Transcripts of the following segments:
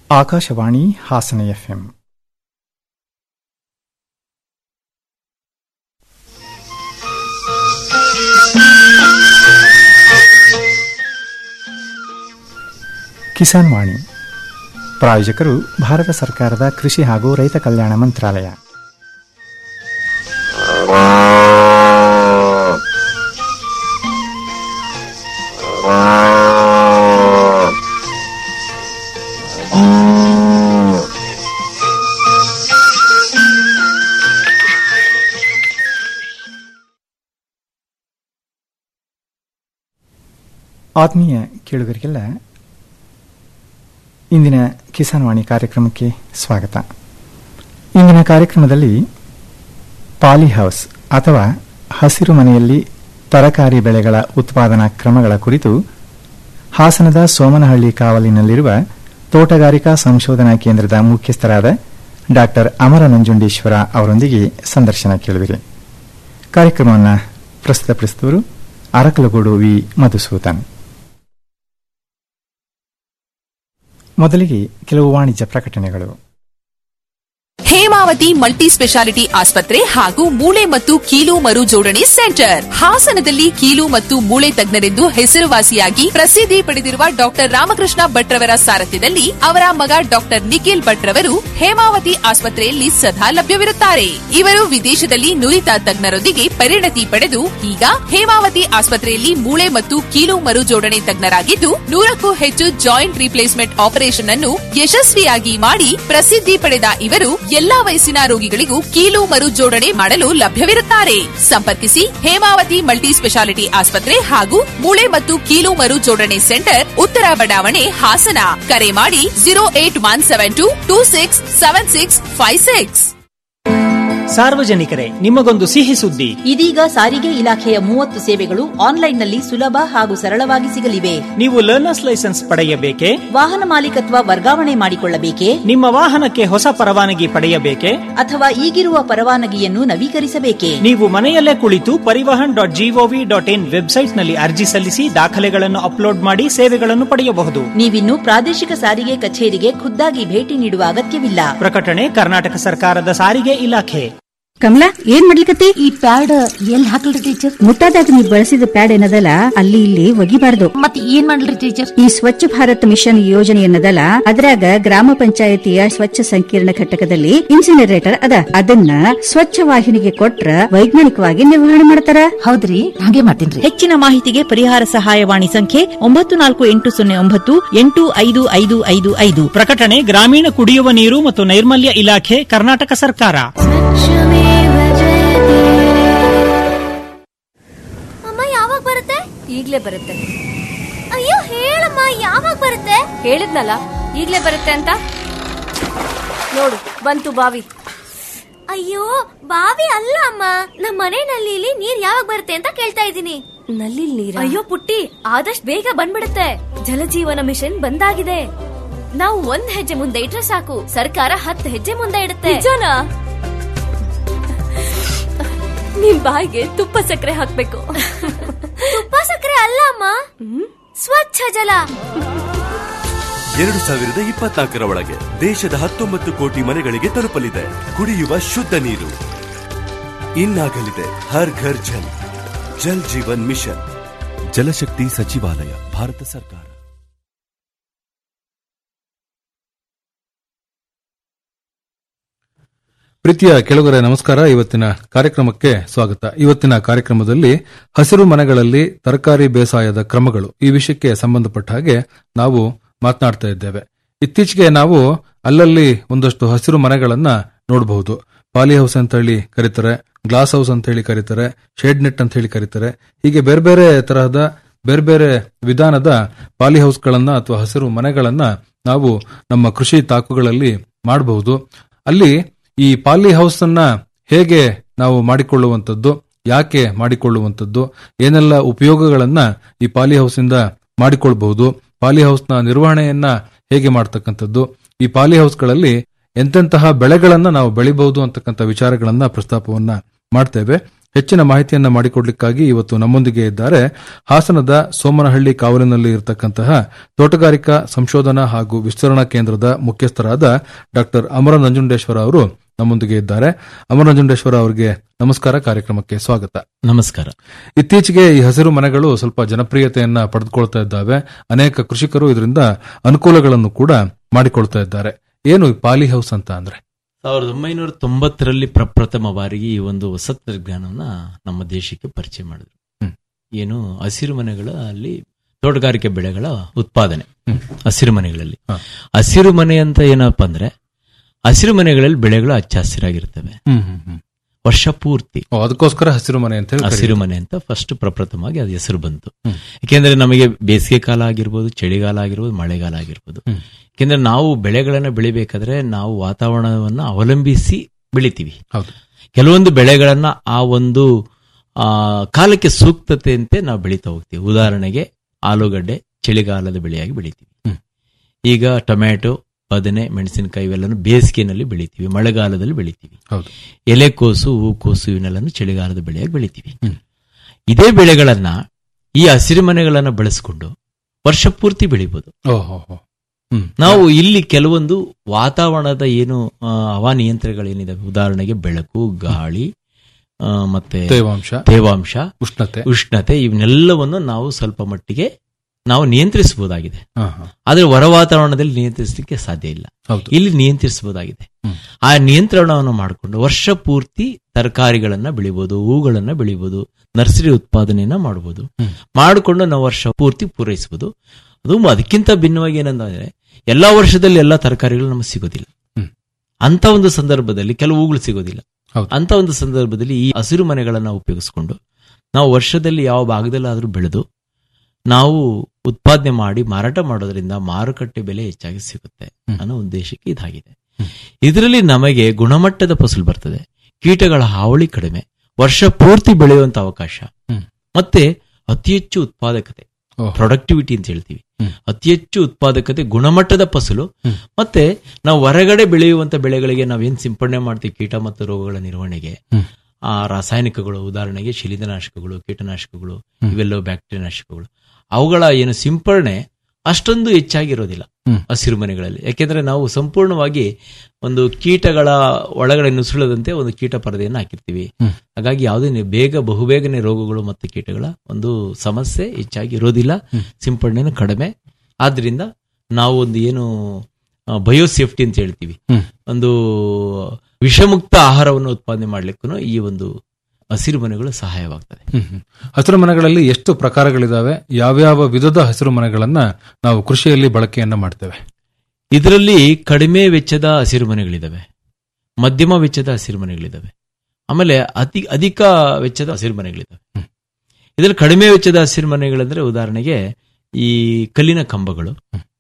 Akashvani Hassan FM Kisan Vani ಪ್ರಾಯೋಜಕರು ಭಾರತ ಸರ್ಕಾರದ ಕೃಷಿ ಹಾಗೂ ರೈತ ಕಲ್ಯಾಣ ಮಂತ್ರಾಲಯ ಆತ್ಮೀಯ ಕೇಳುಗರಿಗೆಲ್ಲ ಇಂದಿನ ಕಿಸಾನ್ ವಾಣಿ ಕಾರ್ಯಕ್ರಮಕ್ಕೆ ಸ್ವಾಗತ ಇಂದಿನ ಕಾರ್ಯಕ್ರಮದಲ್ಲಿ ಪಾಲಿ ಹೌಸ್ ಅಥವಾ ಹಸಿರು ಮನೆಯಲ್ಲಿ ತರಕಾರಿ ಬೆಳೆಗಳ ಉತ್ಪಾದನಾ ಕ್ರಮಗಳ ಕುರಿತು ಹಾಸನದ ಸೋಮನಹಳ್ಳಿ ಕಾವಲಿನಲ್ಲಿರುವ ತೋಟಗಾರಿಕಾ ಸಂಶೋಧನಾ ಕೇಂದ್ರದ ಮುಖ್ಯಸ್ಥರಾದ ಡಾ ಅಮರ ನಂಜುಂಡೇಶ್ವರ ಅವರೊಂದಿಗೆ ಸಂದರ್ಶನ ಕೇಳುವಿರಿ ಕಾರ್ಯಕ್ರಮವನ್ನು ಪ್ರಸ್ತುತಪಡಿಸಿದವರು ಅರಕಲಗೂಡು ವಿ ಮಧುಸೂದನ್ ಮೊದಲಿಗೆ ಕೆಲವು ವಾಣಿಜ್ಯ ಪ್ರಕಟಣೆಗಳು ಹೇಮಾವತಿ ಮಲ್ಟಿ ಸ್ಪೆಷಾಲಿಟಿ ಆಸ್ಪತ್ರೆ ಹಾಗೂ ಮೂಳೆ ಮತ್ತು ಕೀಲು ಮರು ಜೋಡಣೆ ಸೆಂಟರ್ ಹಾಸನದಲ್ಲಿ ಕೀಲು ಮತ್ತು ಮೂಳೆ ತಜ್ಞರೆಂದು ಹೆಸರುವಾಸಿಯಾಗಿ ಪ್ರಸಿದ್ಧಿ ಪಡೆದಿರುವ ಡಾಕ್ಟರ್ ರಾಮಕೃಷ್ಣ ಭಟ್ರವರ ಸಾರಥ್ಯದಲ್ಲಿ ಅವರ ಮಗ ಡಾಕ್ಟರ್ ನಿಖಿಲ್ ಭಟ್ರವರು ಹೇಮಾವತಿ ಆಸ್ಪತ್ರೆಯಲ್ಲಿ ಸದಾ ಲಭ್ಯವಿರುತ್ತಾರೆ ಇವರು ವಿದೇಶದಲ್ಲಿ ನುರಿತ ತಜ್ಞರೊಂದಿಗೆ ಪರಿಣತಿ ಪಡೆದು ಈಗ ಹೇಮಾವತಿ ಆಸ್ಪತ್ರೆಯಲ್ಲಿ ಮೂಳೆ ಮತ್ತು ಕೀಲು ಮರು ಜೋಡಣೆ ತಜ್ಞರಾಗಿದ್ದು ನೂರಕ್ಕೂ ಹೆಚ್ಚು ಜಾಯಿಂಟ್ ರಿಪ್ಲೇಸ್ಮೆಂಟ್ ಆಪರೇಷನ್ ಅನ್ನು ಯಶಸ್ವಿಯಾಗಿ ಮಾಡಿ ಪ್ರಸಿದ್ಧಿ ಪಡೆದ ಇವರು ಎಲ್ಲಾ ವಯಸ್ಸಿನ ರೋಗಿಗಳಿಗೂ ಕೀಲು ಮರು ಜೋಡಣೆ ಮಾಡಲು ಲಭ್ಯವಿರುತ್ತಾರೆ ಸಂಪರ್ಕಿಸಿ ಹೇಮಾವತಿ ಮಲ್ಟಿ ಸ್ಪೆಷಾಲಿಟಿ ಆಸ್ಪತ್ರೆ ಹಾಗೂ ಮೂಳೆ ಮತ್ತು ಕೀಲು ಮರು ಜೋಡಣೆ ಸೆಂಟರ್ ಉತ್ತರ ಬಡಾವಣೆ ಹಾಸನ ಕರೆ ಮಾಡಿ zero eight one seven two two six seven six five six ಸಾರ್ವಜನಿಕರೇ ನಿಮಗೊಂದು ಸಿಹಿ ಸುದ್ದಿ ಇದೀಗ ಸಾರಿಗೆ ಇಲಾಖೆಯ ಮೂವತ್ತು ಸೇವೆಗಳು ಆನ್ಲೈನ್ನಲ್ಲಿ ಸುಲಭ ಹಾಗೂ ಸರಳವಾಗಿ ಸಿಗಲಿವೆ ನೀವು ಲರ್ನರ್ಸ್ ಲೈಸೆನ್ಸ್ ಪಡೆಯಬೇಕೆ ವಾಹನ ಮಾಲೀಕತ್ವ ವರ್ಗಾವಣೆ ಮಾಡಿಕೊಳ್ಳಬೇಕೇ ನಿಮ್ಮ ವಾಹನಕ್ಕೆ ಹೊಸ ಪರವಾನಗಿ ಪಡೆಯಬೇಕೆ ಅಥವಾ ಈಗಿರುವ ಪರವಾನಗಿಯನ್ನು ನವೀಕರಿಸಬೇಕೇ ನೀವು ಮನೆಯಲ್ಲೇ ಕುಳಿತು Parivahan dot gov dot in ವೆಬ್ಸೈಟ್ನಲ್ಲಿ ಅರ್ಜಿ ಸಲ್ಲಿಸಿ ದಾಖಲೆಗಳನ್ನು ಅಪ್ಲೋಡ್ ಮಾಡಿ ಸೇವೆಗಳನ್ನು ಪಡೆಯಬಹುದು ನೀವಿನ್ನು ಪ್ರಾದೇಶಿಕ ಸಾರಿಗೆ ಕಚೇರಿಗೆ ಖುದ್ದಾಗಿ ಭೇಟಿ ನೀಡುವ ಅಗತ್ಯವಿಲ್ಲ ಪ್ರಕಟಣೆ ಕರ್ನಾಟಕ ಸರ್ಕಾರದ ಸಾರಿಗೆ ಇಲಾಖೆ ಕಮಲಾ ಏನ್ ಮಾಡ್ಲಿಕತ್ತಿ ಈ ಪ್ಯಾಡ್ ಎಲ್ಲಿ ಹಾಕಲ್ರಿ ಟೀಚರ್ ಮುಟ್ಟಾದಾಗ ನೀ ಬಳಸಿದ ಪ್ಯಾಡ್ ಏನದಲ್ಲ ಅಲ್ಲಿ ಇಲ್ಲಿ ಒಗಿಬಾರ್ದು ಮತ್ ಏನ್ ಮಾಡ್ಲಿ ಟೀಚರ್ ಈ ಸ್ವಚ್ಛ ಭಾರತ್ ಮಿಷನ್ ಯೋಜನೆ ಏನದಲ್ಲ ಅದ್ರಾಗ ಗ್ರಾಮ ಪಂಚಾಯತಿಯ ಸ್ವಚ್ಛ ಸಂಕೀರ್ಣ ಘಟಕದಲ್ಲಿ ಇನ್ಸಿನರೇಟರ್ ಅದ ಅದನ್ನ ಸ್ವಚ್ಛ ವಾಹಿನಿಗೆ ಕೊಟ್ರ ವೈಜ್ಞಾನಿಕವಾಗಿ ನಿರ್ವಹಣೆ ಮಾಡ್ತಾರ ಹೌದ್ರಿ ಹಾಗೆ ಮಾಡ್ತೀನ್ರಿ ಹೆಚ್ಚಿನ ಮಾಹಿತಿಗೆ ಪರಿಹಾರ ಸಹಾಯವಾಣಿ ಸಂಖ್ಯೆ ಒಂಬತ್ತು ನಾಲ್ಕು ಎಂಟು ಸೊನ್ನೆ ಒಂಬತ್ತು ಎಂಟು ಐದು ಐದು ಐದು ಐದು ಪ್ರಕಟಣೆ ಗ್ರಾಮೀಣ ಕುಡಿಯುವ ನೀರು ಮತ್ತು ನೈರ್ಮಲ್ಯ ಇಲಾಖೆ ಕರ್ನಾಟಕ ಸರ್ಕಾರ ಅಮ್ಮ ಯಾವಾಗ ಬರುತ್ತೆ ಈಗ್ಲೇ ಬರುತ್ತೆ ಅಯ್ಯೋ ಹೇಳಮ್ಮ ಯಾವಾಗ ಬರುತ್ತೆ ಹೇಳಿದ್ನಲ್ಲ ಈಗ್ಲೇ ಬರುತ್ತೆ ಅಂತ ನೋಡು ಬಂತು ಬಾವಿ ಅಯ್ಯೋ ಬಾವಿ ಅಲ್ಲ ಅಮ್ಮ ನಮ್ಮ ಮನೆ ನಲ್ಲಿಲಿ ನೀರ್ ಯಾವಾಗ ಬರುತ್ತೆ ಅಂತ ಕೇಳ್ತಾ ಇದ್ದೀನಿ ನಲ್ಲಿ ನೀರ ಅಯ್ಯೋ ಪುಟ್ಟಿ ಆದಷ್ಟು ಬೇಗ ಬಂದ್ಬಿಡುತ್ತೆ ಜಲಜೀವನ ಮಿಷನ್ ಬಂದಾಗಿದೆ ನಾವು ಒಂದ್ ಹೆಜ್ಜೆ ಮುಂದೆ ಇಟ್ರೆ ಸಾಕು ಸರ್ಕಾರ ಹತ್ತು ಹೆಜ್ಜೆ ಮುಂದೆ ಇಡುತ್ತೆ ನಿಜನಾ ನಿಮ್ ಬಾಯಿಗೆ ತುಪ್ಪ ಸಕ್ಕರೆ ಹಾಕ್ಬೇಕು ತುಪ್ಪ ಸಕ್ಕರೆ ಅಲ್ಲ ಅಮ್ಮ ಸ್ವಚ್ಛ ಜಲ ಎರಡು ಸಾವಿರದ ಇಪ್ಪತ್ನಾಲ್ಕರ ಒಳಗೆ ದೇಶದ ಹತ್ತೊಂಬತ್ತು ಕೋಟಿ ಮನೆಗಳಿಗೆ ತಲುಪಲಿದೆ ಕುಡಿಯುವ ಶುದ್ಧ ನೀರು ಇನ್ನಾಗಲಿದೆ ಹರ್ ಘರ್ ಜಲ್ ಜಲ್ ಜೀವನ್ ಮಿಷನ್ ಜಲಶಕ್ತಿ ಸಚಿವಾಲಯ ಭಾರತ ಸರ್ಕಾರ ಪ್ರೀತಿಯ ಕೆಳಗರೆ ನಮಸ್ಕಾರ ಇವತ್ತಿನ ಕಾರ್ಯಕ್ರಮಕ್ಕೆ ಸ್ವಾಗತ ಇವತ್ತಿನ ಕಾರ್ಯಕ್ರಮದಲ್ಲಿ ಹಸಿರು ಮನೆಗಳಲ್ಲಿ ತರಕಾರಿ ಬೇಸಾಯದ ಕ್ರಮಗಳು ಈ ವಿಷಯಕ್ಕೆ ಸಂಬಂಧಪಟ್ಟ ಹಾಗೆ ನಾವು ಮಾತನಾಡ್ತಾ ಇದ್ದೇವೆ ಇತ್ತೀಚೆಗೆ ನಾವು ಅಲ್ಲಲ್ಲಿ ಒಂದಷ್ಟು ಹಸಿರು ಮನೆಗಳನ್ನ ನೋಡಬಹುದು ಪಾಲಿ ಹೌಸ್ ಅಂತ ಹೇಳಿ ಕರೀತಾರೆ ಗ್ಲಾಸ್ ಹೌಸ್ ಅಂತ ಹೇಳಿ ಕರೀತಾರೆ ಶೇಡ್ ನೆಟ್ ಅಂತ ಹೇಳಿ ಕರೀತಾರೆ ಹೀಗೆ ಬೇರೆ ಬೇರೆ ತರಹದ ಬೇರೆ ಬೇರೆ ವಿಧಾನದ ಪಾಲಿ ಹೌಸ್ಗಳನ್ನ ಅಥವಾ ಹಸಿರು ಮನೆಗಳನ್ನ ನಾವು ನಮ್ಮ ಕೃಷಿ ತಾಕುಗಳಲ್ಲಿ ಮಾಡಬಹುದು ಅಲ್ಲಿ ಈ ಪಾಲಿ ಹೌಸ್ ಅನ್ನ ಹೇಗೆ ನಾವು ಮಾಡಿಕೊಳ್ಳುವಂಥದ್ದು ಯಾಕೆ ಮಾಡಿಕೊಳ್ಳುವಂಥದ್ದು ಏನೆಲ್ಲ ಉಪಯೋಗಗಳನ್ನ ಈ ಪಾಲಿ ಹೌಸ್ ಇಂದ ಮಾಡಿಕೊಳ್ಬಹುದು ಪಾಲಿ ಹೌಸ್ನ ನಿರ್ವಹಣೆಯನ್ನ ಹೇಗೆ ಮಾಡ್ತಕ್ಕಂಥದ್ದು ಈ ಪಾಲಿ ಹೌಸ್ಗಳಲ್ಲಿ ಎಂತೆಂತಹ ಬೆಳೆಗಳನ್ನ ನಾವು ಬೆಳಿಬಹುದು ಅಂತಕ್ಕಂಥ ವಿಚಾರಗಳನ್ನ ಪ್ರಸ್ತಾಪವನ್ನ ಮಾಡ್ತೇವೆ ಹೆಚ್ಚಿನ ಮಾಹಿತಿಯನ್ನ ಮಾಡಿಕೊಡ್ಲಿಕ್ಕಾಗಿ ಇವತ್ತು ನಮ್ಮೊಂದಿಗೆ ಇದ್ದಾರೆ ಹಾಸನದ ಸೋಮನಹಳ್ಳಿ ಕಾವಲಿನಲ್ಲಿ ಇರತಕ್ಕಂತಹ ತೋಟಗಾರಿಕಾ ಸಂಶೋಧನಾ ಹಾಗೂ ವಿಸ್ತರಣಾ ಕೇಂದ್ರದ ಮುಖ್ಯಸ್ಥರಾದ ಡಾಕ್ಟರ್ ಅಮರ ನಂಜುಂಡೇಶ್ವರ ಅವರು ನಮ್ಮೊಂದಿಗೆ ಇದ್ದಾರೆ ಅಮರ ನಂಜುಂಡೇಶ್ವರ ಅವರಿಗೆ ನಮಸ್ಕಾರ ಕಾರ್ಯಕ್ರಮಕ್ಕೆ ಸ್ವಾಗತ ನಮಸ್ಕಾರ ಇತ್ತೀಚೆಗೆ ಈ ಹಸಿರು ಮನೆಗಳು ಸ್ವಲ್ಪ ಜನಪ್ರಿಯತೆಯನ್ನ ಪಡೆದುಕೊಳ್ತಾ ಇದ್ದಾವೆ ಅನೇಕ ಕೃಷಿಕರು ಇದರಿಂದ ಅನುಕೂಲಗಳನ್ನು ಕೂಡ ಮಾಡಿಕೊಳ್ತಾ ಇದ್ದಾರೆ ಏನು ಈ ಪಾಲಿ ಹೌಸ್ ಅಂತ ಅಂದ್ರೆ ಸಾವಿರದ ಒಂಬೈನೂರ ತೊಂಬತ್ತರಲ್ಲಿ ಪ್ರಪ್ರಥಮ ಬಾರಿಗೆ ಈ ಒಂದು ಹೊಸ ತಂತ್ರಜ್ಞಾನವನ್ನ ನಮ್ಮ ದೇಶಕ್ಕೆ ಪರಿಚಯ ಮಾಡಿದ್ರು ಏನು ಹಸಿರು ಮನೆಗಳ ಅಲ್ಲಿ ತೋಟಗಾರಿಕೆ ಬೆಳೆಗಳ ಉತ್ಪಾದನೆ ಹಸಿರು ಮನೆಗಳಲ್ಲಿ ಹಸಿರು ಮನೆ ಅಂತ ಏನಪ್ಪಾ ಅಂದ್ರೆ ಹಸಿರು ಮನೆಗಳಲ್ಲಿ ಬೆಳೆಗಳು ಹಚ್ಚ ಹಸಿರಾಗಿರ್ತವೆ ಹ್ಮ್ ಹ್ಮ್ ಹ್ಮ್ ವರ್ಷ ಪೂರ್ತಿ ಓ, ಅದಕ್ಕೋಸ್ಕರ ಹಸಿರು ಮನೆ ಅಂತ ಹೇಳಿ ಹಸಿರು ಕರೀತಾರೆ. ಮನೆ ಅಂತ ಫಸ್ಟ್ ಪ್ರಪ್ರಥಮವಾಗಿ ಅದು ಹೆಸರು ಬಂತು ಯಾಕೆಂದ್ರೆ ನಮಗೆ ಬೇಸಿಗೆ ಕಾಲ ಆಗಿರ್ಬೋದು ಚಳಿಗಾಲ ಆಗಿರ್ಬೋದು ಮಳೆಗಾಲ ಆಗಿರ್ಬೋದು ಯಾಕೆಂದ್ರೆ ನಾವು ಬೆಳೆಗಳನ್ನ ಬೆಳಿಬೇಕಾದ್ರೆ ನಾವು ವಾತಾವರಣವನ್ನ ಅವಲಂಬಿಸಿ ಬೆಳಿತೀವಿ ಹೌದು ಕೆಲವೊಂದು ಬೆಳೆಗಳನ್ನ ಆ ಒಂದು ಆ ಕಾಲಕ್ಕೆ ಸೂಕ್ತತೆಯಂತೆ ನಾವು ಬೆಳೀತಾ ಹೋಗ್ತೀವಿ ಉದಾಹರಣೆಗೆ ಆಲೂಗಡ್ಡೆ ಚಳಿಗಾಲದ ಬೆಳೆಯಾಗಿ ಬೆಳಿತೀವಿ ಈಗ ಟೊಮ್ಯಾಟೊ ಬದನೆ ಮೆಣಸಿನಕಾಯಿ ಇವೆಲ್ಲನೂ ಬೇಸಿಗೆನಲ್ಲಿ ಬೆಳಿತೀವಿ ಮಳೆಗಾಲದಲ್ಲಿ ಬೆಳಿತೀವಿ ಹೌದು ಎಲೆಕೋಸು ಹೂಕೋಸು ಇವನ್ನೆಲ್ಲನೂ ಚಳಿಗಾಲದ ಬೆಳೆಯಾಗಿ ಬೆಳಿತೀವಿ ಇದೇ ಬೆಳೆಗಳನ್ನ ಈ ಹಸಿರು ಮನೆಗಳನ್ನ ಬಳಸಿಕೊಂಡು ವರ್ಷ ಪೂರ್ತಿ ಬೆಳಿಬಹುದು ಓಹೋ ಹ್ಮ್ ನಾವು ಇಲ್ಲಿ ಕೆಲವೊಂದು ವಾತಾವರಣದ ಏನು ಆ, ಹವಾನಿಯಂತ್ರಣಗಳೇನಿದಾವೆ ಉದಾಹರಣೆಗೆ ಬೆಳಕು ಗಾಳಿ ಆ, ಮತ್ತೆ ತೇವಾಂಶ ತೇವಾಂಶ ಉಷ್ಣತೆ ಉಷ್ಣತೆ ಇವನ್ನೆಲ್ಲವನ್ನು ನಾವು ಸ್ವಲ್ಪ ಮಟ್ಟಿಗೆ ನಾವು ನಿಯಂತ್ರಿಸಬಹುದಾಗಿದೆ ಹಾ, ಹಾ. ಆದ್ರೆ ಹೊರ ವಾತಾವರಣದಲ್ಲಿ ನಿಯಂತ್ರಿಸಲಿಕ್ಕೆ ಸಾಧ್ಯ ಇಲ್ಲ ಹೌದು. ಇಲ್ಲಿ ನಿಯಂತ್ರಿಸಬಹುದಾಗಿದೆ ಆ ನಿಯಂತ್ರಣವನ್ನು ಮಾಡಿಕೊಂಡು ವರ್ಷ ಪೂರ್ತಿ ತರಕಾರಿಗಳನ್ನ ಬೆಳಿಬಹುದು ಹೂಗಳನ್ನ ಬೆಳಿಬಹುದು ನರ್ಸರಿ ಉತ್ಪಾದನೆಯನ್ನ ಮಾಡಬಹುದು ಮಾಡಿಕೊಂಡು ನಾವು ವರ್ಷ ಪೂರ್ತಿ ಪೂರೈಸಬಹುದು ಅದು ಅದಕ್ಕಿಂತ ಭಿನ್ನವಾಗಿ ಏನಂದ್ರೆ ಎಲ್ಲಾ ವರ್ಷದಲ್ಲಿ ಎಲ್ಲಾ ತರಕಾರಿಗಳು ನಮಗೆ ಸಿಗೋದಿಲ್ಲ ಅಂತ ಒಂದು ಸಂದರ್ಭದಲ್ಲಿ ಕೆಲವು ಹೂಗಳು ಸಿಗೋದಿಲ್ಲ ಅಂತ ಒಂದು ಸಂದರ್ಭದಲ್ಲಿ ಈ ಹಸಿರು ಮನೆಗಳನ್ನ ಉಪಯೋಗಿಸ್ಕೊಂಡು ನಾವು ವರ್ಷದಲ್ಲಿ ಯಾವ ಭಾಗದಲ್ಲಾದ್ರೂ ಬೆಳೆದು ನಾವು ಉತ್ಪಾದನೆ ಮಾಡಿ ಮಾರಾಟ ಮಾಡೋದ್ರಿಂದ ಮಾರುಕಟ್ಟೆ ಬೆಲೆ ಹೆಚ್ಚಾಗಿ ಸಿಗುತ್ತೆ ಅನ್ನೋ ಉದ್ದೇಶಕ್ಕೆ ಇದಾಗಿದೆ ಇದರಲ್ಲಿ ನಮಗೆ ಗುಣಮಟ್ಟದ ಫಸಲು ಬರ್ತದೆ ಕೀಟಗಳ ಹಾವಳಿ ಕಡಿಮೆ ವರ್ಷ ಪೂರ್ತಿ ಬೆಳೆಯುವಂತ ಅವಕಾಶ ಮತ್ತೆ ಅತಿ ಹೆಚ್ಚು ಉತ್ಪಾದಕತೆ ಪ್ರೊಡಕ್ಟಿವಿಟಿ ಅಂತ ಹೇಳ್ತೀವಿ ಅತಿ ಹೆಚ್ಚು ಉತ್ಪಾದಕತೆ ಗುಣಮಟ್ಟದ ಫಸಲು ಮತ್ತೆ ನಾವು ಹೊರಗಡೆ ಬೆಳೆಯುವಂತ ಬೆಳೆಗಳಿಗೆ ನಾವೇನ್ ಸಿಂಪಡಣೆ ಮಾಡ್ತೀವಿ ಕೀಟ ಮತ್ತು ರೋಗಗಳ ನಿರ್ವಹಣೆಗೆ ಆ ರಾಸಾಯನಿಕಗಳು ಉದಾಹರಣೆಗೆ ಶಿಲೀಂಧ್ರನಾಶಕಗಳು ಕೀಟನಾಶಕಗಳು ಇವೆಲ್ಲವೂ ಬ್ಯಾಕ್ಟೀರಿಯಾ ನಾಶಕಗಳು ಅವುಗಳ ಏನು ಸಿಂಪರಣೆ ಅಷ್ಟೊಂದು ಹೆಚ್ಚಾಗಿರೋದಿಲ್ಲ ಹಸಿರು ಮನೆಗಳಲ್ಲಿ ಯಾಕೆಂದ್ರೆ ನಾವು ಸಂಪೂರ್ಣವಾಗಿ ಒಂದು ಕೀಟಗಳ ಒಳಗಡೆ ನುಸುಳದಂತೆ ಒಂದು ಕೀಟ ಪರದೆಯನ್ನು ಹಾಕಿರ್ತೀವಿ ಹಾಗಾಗಿ ಯಾವುದೇ ನಿ- ಬೇಗ ಬಹುಬೇಗನೆ ರೋಗಗಳು ಮತ್ತು ಕೀಟಗಳ ಒಂದು ಸಮಸ್ಯೆ ಹೆಚ್ಚಾಗಿ ಇರೋದಿಲ್ಲ ಸಿಂಪಡಣೆನೂ ಕಡಿಮೆ ಆದ್ರಿಂದ ನಾವು ಒಂದು ಏನು ಬಯೋ ಸೇಫ್ಟಿ ಅಂತ ಹೇಳ್ತೀವಿ ಒಂದು ವಿಷಮುಕ್ತ ಆಹಾರವನ್ನು ಉತ್ಪಾದನೆ ಮಾಡ್ಲಿಕ್ಕೂ ಈ ಒಂದು ಹಸಿರು ಮನೆಗಳು ಸಹಾಯವಾಗ್ತದೆ ಹ್ಮ್, ಹ್ಮ್. ಹಸಿರು ಮನೆಗಳಲ್ಲಿ ಎಷ್ಟು ಪ್ರಕಾರಗಳಿದಾವೆ ಯಾವ್ಯಾವ ವಿಧದ ಹಸಿರು ಮನೆಗಳನ್ನ ನಾವು ಕೃಷಿಯಲ್ಲಿ ಬಳಕೆಯನ್ನ ಮಾಡ್ತೇವೆ ಇದರಲ್ಲಿ ಕಡಿಮೆ ವೆಚ್ಚದ ಹಸಿರು ಮನೆಗಳಿದಾವೆ ಮಧ್ಯಮ ವೆಚ್ಚದ ಹಸಿರು ಮನೆಗಳಿದಾವೆ ಆಮೇಲೆ ಅತಿ ಅಧಿಕ ವೆಚ್ಚದ ಹಸಿರು ಮನೆಗಳಿದಾವೆ ಇದರಲ್ಲಿ ಕಡಿಮೆ ವೆಚ್ಚದ ಹಸಿರು ಮನೆಗಳಂದ್ರೆ ಉದಾಹರಣೆಗೆ ಈ ಕಲ್ಲಿನ ಕಂಬಗಳು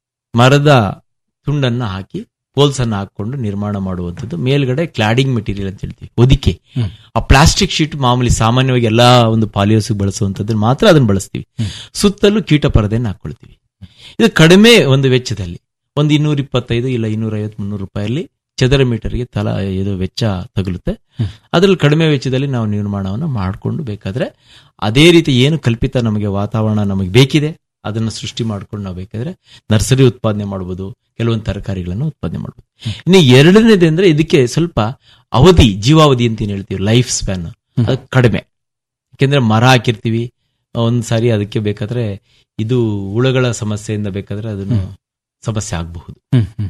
ಮರದ ತುಂಡನ್ನ ಹಾಕಿ ಪೋಲ್ಸ್ ಅನ್ನ ಹಾಕೊಂಡು ನಿರ್ಮಾಣ ಮಾಡುವಂಥದ್ದು ಮೇಲ್ಗಡೆ ಕ್ಲಾಡಿಂಗ್ ಮೆಟೀರಿಯಲ್ ಅಂತ ಹೇಳ್ತೀವಿ ಹೊದಿಕೆ ಆ ಪ್ಲಾಸ್ಟಿಕ್ ಶೀಟ್ ಮಾಮೂಲಿ ಸಾಮಾನ್ಯವಾಗಿ ಎಲ್ಲಾ ಒಂದು ಪಾಲಿಯೋಸ್ ಬಳಸುವಂತದ್ದನ್ನ ಮಾತ್ರ ಅದನ್ನ ಬಳಸ್ತೀವಿ ಸುತ್ತಲೂ ಕೀಟ ಪರದೆಯನ್ನು ಹಾಕೊಳ್ತೀವಿ ಇದು ಕಡಿಮೆ ಒಂದು ವೆಚ್ಚದಲ್ಲಿ ಒಂದು ಇನ್ನೂರ ಇಪ್ಪತ್ತೈದು ಇಲ್ಲ ಇನ್ನೂರ ಐವತ್ತು ಮುನ್ನೂರು ರೂಪಾಯಲ್ಲಿ ಚದರ ಮೀಟರ್ಗೆ ತಲಾ ಇದು ವೆಚ್ಚ ತಗುಲುತ್ತೆ ಅದರಲ್ಲಿ ಕಡಿಮೆ ವೆಚ್ಚದಲ್ಲಿ ನಾವು ನಿರ್ಮಾಣವನ್ನು ಮಾಡಿಕೊಂಡು ಬೇಕಾದ್ರೆ ಅದೇ ರೀತಿ ಏನು ಕಲ್ಪಿತ ನಮಗೆ ವಾತಾವರಣ ನಮಗೆ ಬೇಕಿದೆ ಅದನ್ನ ಸೃಷ್ಟಿ ಮಾಡ್ಕೊಂಡು ನಾವು ಬೇಕಾದ್ರೆ ನರ್ಸರಿ ಉತ್ಪಾದನೆ ಮಾಡ್ಬೋದು ಕೆಲವೊಂದು ತರಕಾರಿಗಳನ್ನು ಉತ್ಪಾದನೆ ಮಾಡ್ಬೋದು ಇನ್ನು ಎರಡನೇದು ಅಂದ್ರೆ ಇದಕ್ಕೆ ಸ್ವಲ್ಪ ಅವಧಿ ಜೀವಾವಧಿ ಅಂತ ಏನ್ ಹೇಳ್ತೀವಿ ಲೈಫ್ ಸ್ಪ್ಯಾನ್ ಅದು ಕಡಿಮೆ ಯಾಕೆಂದ್ರೆ ಮರ ಹಾಕಿರ್ತೀವಿ ಒಂದ್ ಸಾರಿ ಅದಕ್ಕೆ ಬೇಕಾದ್ರೆ ಇದು ಹುಳಗಳ ಸಮಸ್ಯೆಯಿಂದ ಬೇಕಾದ್ರೆ ಅದನ್ನು ಸಮಸ್ಯೆ ಆಗಬಹುದು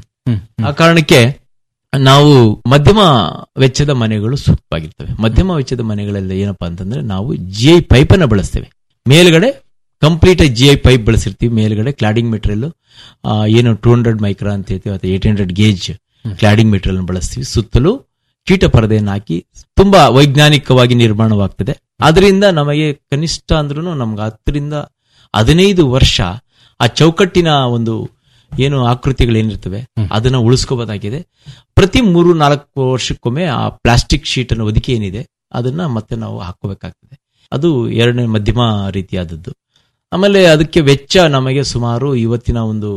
ಆ ಕಾರಣಕ್ಕೆ ನಾವು ಮಧ್ಯಮ ವೆಚ್ಚದ ಮನೆಗಳು ಸೂಕ್ತವಾಗಿರ್ತವೆ ಮಧ್ಯಮ ವೆಚ್ಚದ ಮನೆಗಳೆಲ್ಲ ಏನಪ್ಪಾ ಅಂತಂದ್ರೆ ನಾವು ಜಿ ಐ ಪೈಪ್ ಅನ್ನ ಬಳಸ್ತೇವೆ ಮೇಲ್ಗಡೆ ಕಂಪ್ಲೀಟ್ ಜಿ ಐ ಪೈಪ್ ಬಳಸಿರ್ತೀವಿ ಮೇಲ್ಗಡೆ ಕ್ಲಾಡಿಂಗ್ ಮೆಟೀರಿಯಲ್ ಏನು ಟೂ ಹಂಡ್ರೆಡ್ ಮೈಕ್ರಾ ಅಂತ ಹೇಳ್ತೀವಿ ಅಥವಾ eight hundred gauge cladding material ಬಳಸ್ತೀವಿ ಸುತ್ತಲೂ ಕೀಟ ಪರದೆಯನ್ನು ಹಾಕಿ ತುಂಬಾ ವೈಜ್ಞಾನಿಕವಾಗಿ ನಿರ್ಮಾಣವಾಗ್ತದೆ ಅದರಿಂದ ನಮಗೆ ಕನಿಷ್ಠ ಅಂದ್ರೂ ನಮ್ಗೆ ಹತ್ತರಿಂದ ಹದಿನೈದು ವರ್ಷ ಆ ಚೌಕಟ್ಟಿನ ಒಂದು ಏನು ಆಕೃತಿಗಳೇನಿರ್ತವೆ ಅದನ್ನ ಉಳಿಸ್ಕೋಬೋದಾಗಿದೆ ಪ್ರತಿ ಮೂರು ನಾಲ್ಕು ವರ್ಷಕ್ಕೊಮ್ಮೆ ಆ ಪ್ಲಾಸ್ಟಿಕ್ ಶೀಟ್ ಅನ್ನು ಹೊದಿಕೆ ಏನಿದೆ ಅದನ್ನ ಮತ್ತೆ ನಾವು ಹಾಕೋಬೇಕಾಗ್ತದೆ ಅದು ಎರಡನೇ ಮಧ್ಯಮ ರೀತಿಯಾದದ್ದು ಆಮೇಲೆ ಅದಕ್ಕೆ ವೆಚ್ಚ ನಮಗೆ ಸುಮಾರು ಇವತ್ತಿನ ಒಂದು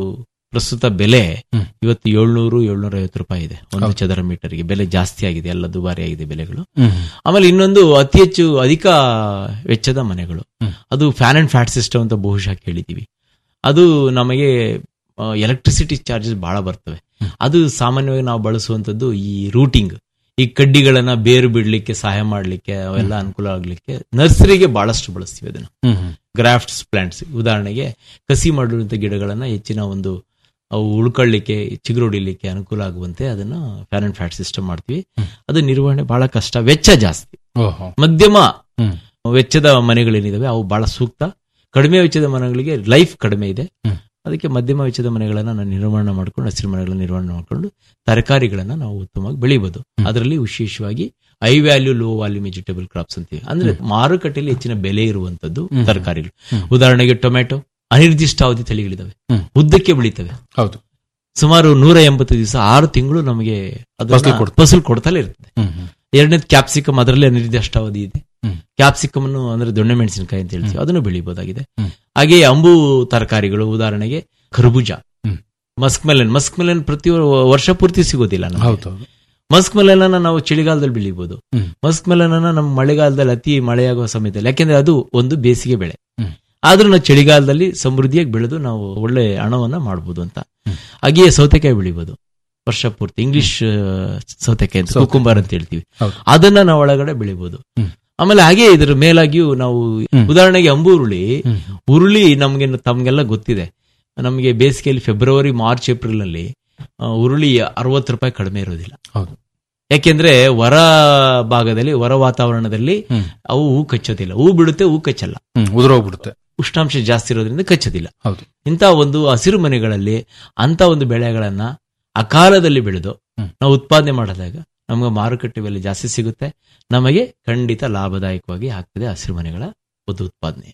ಪ್ರಸ್ತುತ ಬೆಲೆ ಇವತ್ತು ಏಳ್ನೂರು ಏಳ್ನೂರ ಐವತ್ತು ರೂಪಾಯಿ ಇದೆ ಒಂದು ಚದರ ಮೀಟರ್ಗೆ ಬೆಲೆ ಜಾಸ್ತಿ ಆಗಿದೆ ಎಲ್ಲ ದುಬಾರಿ ಆಗಿದೆ ಬೆಲೆಗಳು ಹ್ಮ್. ಆಮೇಲೆ ಇನ್ನೊಂದು ಅತಿ ಹೆಚ್ಚು ಅಧಿಕ ವೆಚ್ಚದ ಮನೆಗಳು ಅದು ಫ್ಯಾನ್ ಅಂಡ್ ಫ್ಯಾಟ್ ಸಿಸ್ಟಮ್ ಅಂತ ಬಹುಶಃ ಕೇಳಿದೀವಿ ಅದು ನಮಗೆ ಎಲೆಕ್ಟ್ರಿಸಿಟಿ ಚಾರ್ಜಸ್ ಬಹಳ ಬರ್ತವೆ ಅದು ಸಾಮಾನ್ಯವಾಗಿ ನಾವು ಬಳಸುವಂತದ್ದು ಈ ರೂಟಿಂಗ್ ಈ ಕಡ್ಡಿಗಳನ್ನ ಬೇರು ಬಿಡ್ಲಿಕ್ಕೆ ಸಹಾಯ ಮಾಡ್ಲಿಕ್ಕೆ ಅವೆಲ್ಲ ಅನುಕೂಲ ಆಗ್ಲಿಕ್ಕೆ ನರ್ಸರಿಗೆ ಬಹಳಷ್ಟು ಬಳಸ್ತೀವಿ ಅದನ್ನ ಹ್ಮ್, ಹ್ಮ್. ಗ್ರಾಫ್ಟ್ಸ್ ಪ್ಲಾಂಟ್ಸ್ ಉದಾಹರಣೆಗೆ ಕಸಿ ಮಾಡಿರುವಂತ ಗಿಡಗಳನ್ನ ಹೆಚ್ಚಿನ ಒಂದು ಅವು ಉಳ್ಕೊಳ್ಳಿಕ್ಕೆ ಚಿಗುರೊಡಿಲಿಕ್ಕೆ ಅನುಕೂಲ ಆಗುವಂತೆ ಅದನ್ನ ಫ್ಯಾನ್ ಅಂಡ್ ಫ್ಯಾಟ್ ಸಿಸ್ಟಮ್ ಮಾಡ್ತೀವಿ ಅದು ನಿರ್ವಹಣೆ ಬಹಳ ಕಷ್ಟ ವೆಚ್ಚ ಜಾಸ್ತಿ ಓಹೋ ಮಧ್ಯಮ ಹ್ಮ್. ವೆಚ್ಚದ ಮನೆಗಳೇನಿದಾವೆ ಅವು ಬಹಳ ಸೂಕ್ತ ಕಡಿಮೆ ವೆಚ್ಚದ ಮನೆಗಳಿಗೆ ಲೈಫ್ ಕಡಿಮೆ ಇದೆ ಹ್ಮ್. ಅದಕ್ಕೆ ಮಧ್ಯಮ ವೆಚ್ಚದ ಮನೆಗಳನ್ನ ನಾವು ನಿರ್ವಹಣೆ ಮಾಡ್ಕೊಂಡು ಹಸಿರು ಮನೆಗಳನ್ನ ನಿರ್ವಹಣೆ ಮಾಡ್ಕೊಂಡು ತರಕಾರಿಗಳನ್ನ ನಾವು ಉತ್ತಮವಾಗಿ ಬೆಳಿಬಹುದು ಅದರಲ್ಲಿ ವಿಶೇಷವಾಗಿ high value low value vegetable crops ಅಂತೀವಿ ಅಂದ್ರೆ ಮಾರುಕಟ್ಟೆಯಲ್ಲಿ ಹೆಚ್ಚಿನ ಬೆಲೆ ಇರುವಂತದ್ದು ಹ್ಮ್. ತರಕಾರಿಗಳು ಹ್ಮ್. ಉದಾಹರಣೆಗೆ ಟೊಮೆಟೊ ಅನಿರ್ದಿಷ್ಟಾವಧಿ ತಳಿಗಳಿದಾವೆ ಹ್ಮ್. ಉದ್ದಕ್ಕೆ ಬೆಳೀತವೆ ಹೌದು ಸುಮಾರು ನೂರ ಎಂಬತ್ತು ದಿವಸ ಆರು ತಿಂಗಳು ನಮಗೆ ಅದನ್ನ ಫಸಲು ಕೊಡ್ತದೆ. ಫಸಲು ಕೊಡ್ತಲೇ ಇರ್ತದೆ ಹ್ಮ್, ಹ್ಮ್. ಎರಡನೇದು ಕ್ಯಾಪ್ಸಿಕಮ್ ಅದರಲ್ಲಿ ಅನಿರ್ದಿಷ್ಟಾವಧಿ ಇದೆ ಹ್ಮ್. ಕ್ಯಾಪ್ಸಿಕಮ್ ಅನ್ನು ಅಂದ್ರೆ ದೊಣ್ಣೆ ಮೆಣಸಿನಕಾಯಿ ಅಂತ ಹೇಳ್ತೀವಿ ಅದನ್ನು ಬೆಳಿಬಹುದಾಗಿದೆ ಹ್ಮ್. ಹಾಗೆ ಅಂಬು ತರಕಾರಿಗಳು ಉದಾಹರಣೆಗೆ ಖರ್ಬೂಜ ಹ್ಮ್. ಮಸ್ಕ್ ಮೆಲನ್ ಮಸ್ಕ್ ಮೆಲನ್ ಪ್ರತಿ ವರ್- ವರ್ಷ ಪೂರ್ತಿ ಸಿಗೋದಿಲ್ಲ ನಮ್ಗೆ. ಹೌದು ಹೌದು ಮಸ್ಕ್ ಮೆಲನ್ ಅನ್ನ ನಾವು ಚಳಿಗಾಲದಲ್ಲಿ ಬೆಳಿಬಹುದು ಹ್ಮ್. ಮಸ್ಕ್ ಮೆಲನ್ ಅನ್ನ ನಮ್ಮ ಮಳೆಗಾಲದಲ್ಲಿ ಅತಿ ಮಳೆಯಾಗುವ ಸಮಯದಲ್ಲಿ ಯಾಕೆಂದ್ರೆ ಅದು ಒಂದು ಬೇಸಿಗೆ ಬೆಳೆ ಹ್ಮ್. ಆದ್ರೂ ನಾವು ಚಳಿಗಾಲದಲ್ಲಿ ಸಮೃದ್ಧಿಯಾಗಿ ಬೆಳೆದು ನಾವು ಒಳ್ಳೆ ಹಣವನ್ನ ಮಾಡಬಹುದು ಅಂತ ಹಾಗೆಯೇ ಸೌತೆಕಾಯಿ ಬೆಳಿಬಹುದು ವರ್ಷ ಪೂರ್ತಿ ಇಂಗ್ಲಿಷ್ ಸೌತೆಕಾಯಿ ಅಂತ ಸೌತೆ. ಕುಕುಂಬರ್ ಅಂತ ಹೇಳ್ತೀವಿ ಹೌದು. ಅದನ್ನ ನಾವು ಒಳಗಡೆ ಬೆಳಿಬಹುದು ಹ್ಮ್. ಆಮೇಲೆ ಹಾಗೆ ಇದ್ರ ಮೇಲಾಗಿಯೂ ನಾವು ಹ್ಮ್. ಉದಾಹರಣೆಗೆ ಅಂಬೂರುಳಿ ಹ್ಮ್. ಉರುಳಿ ನಮ್ಗೆ ತಮ್ಗೆಲ್ಲ ಗೊತ್ತಿದೆ ನಮಗೆ ಬೇಸಿಗೆಯಲ್ಲಿ ಫೆಬ್ರವರಿ ಮಾರ್ಚ್ ಏಪ್ರಿಲ್ ನಲ್ಲಿ ಆ, ಉರುಳಿ ಅರವತ್ತು ರೂಪಾಯಿ ಕಡಿಮೆ ಇರೋದಿಲ್ಲ ಹೌದು ಯಾಕೆಂದ್ರೆ ಹೊರ ಭಾಗದಲ್ಲಿ ಹೊರ ವಾತಾವರಣದಲ್ಲಿ ಹ್ಮ್. ಅವು ಹೂ ಕಚ್ಚೋದಿಲ್ಲ ಹೂ ಬಿಡುತ್ತೆ ಹೂ ಕಚ್ಚಲ್ಲ ಹ್ಮ್ ಉದುರೋಗ್ಬಿಡುತ್ತೆ ಉಷ್ಣಾಂಶ ಜಾಸ್ತಿ ಇರೋದ್ರಿಂದ ಕಚ್ಚೋದಿಲ್ಲ ಹೌದು ಇಂಥ ಒಂದು ಹಸಿರು ಮನೆಗಳಲ್ಲಿ ಅಂತ ಒಂದು ಬೆಳೆಗಳನ್ನ ಅಕಾಲದಲ್ಲಿ ಬೆಳೆದು ಹ್ಮ್. ನಾವು ಉತ್ಪಾದನೆ ಮಾಡಿದಾಗ ನಮಗೆ ಮಾರುಕಟ್ಟೆ ಬೆಲೆ ಜಾಸ್ತಿ ಸಿಗುತ್ತೆ ನಮಗೆ ಖಂಡಿತ ಲಾಭದಾಯಕವಾಗಿ ಆಗ್ತದೆ ಹಸಿರು ಮನೆಗಳ ಒಂದು ಉತ್ಪಾದನೆ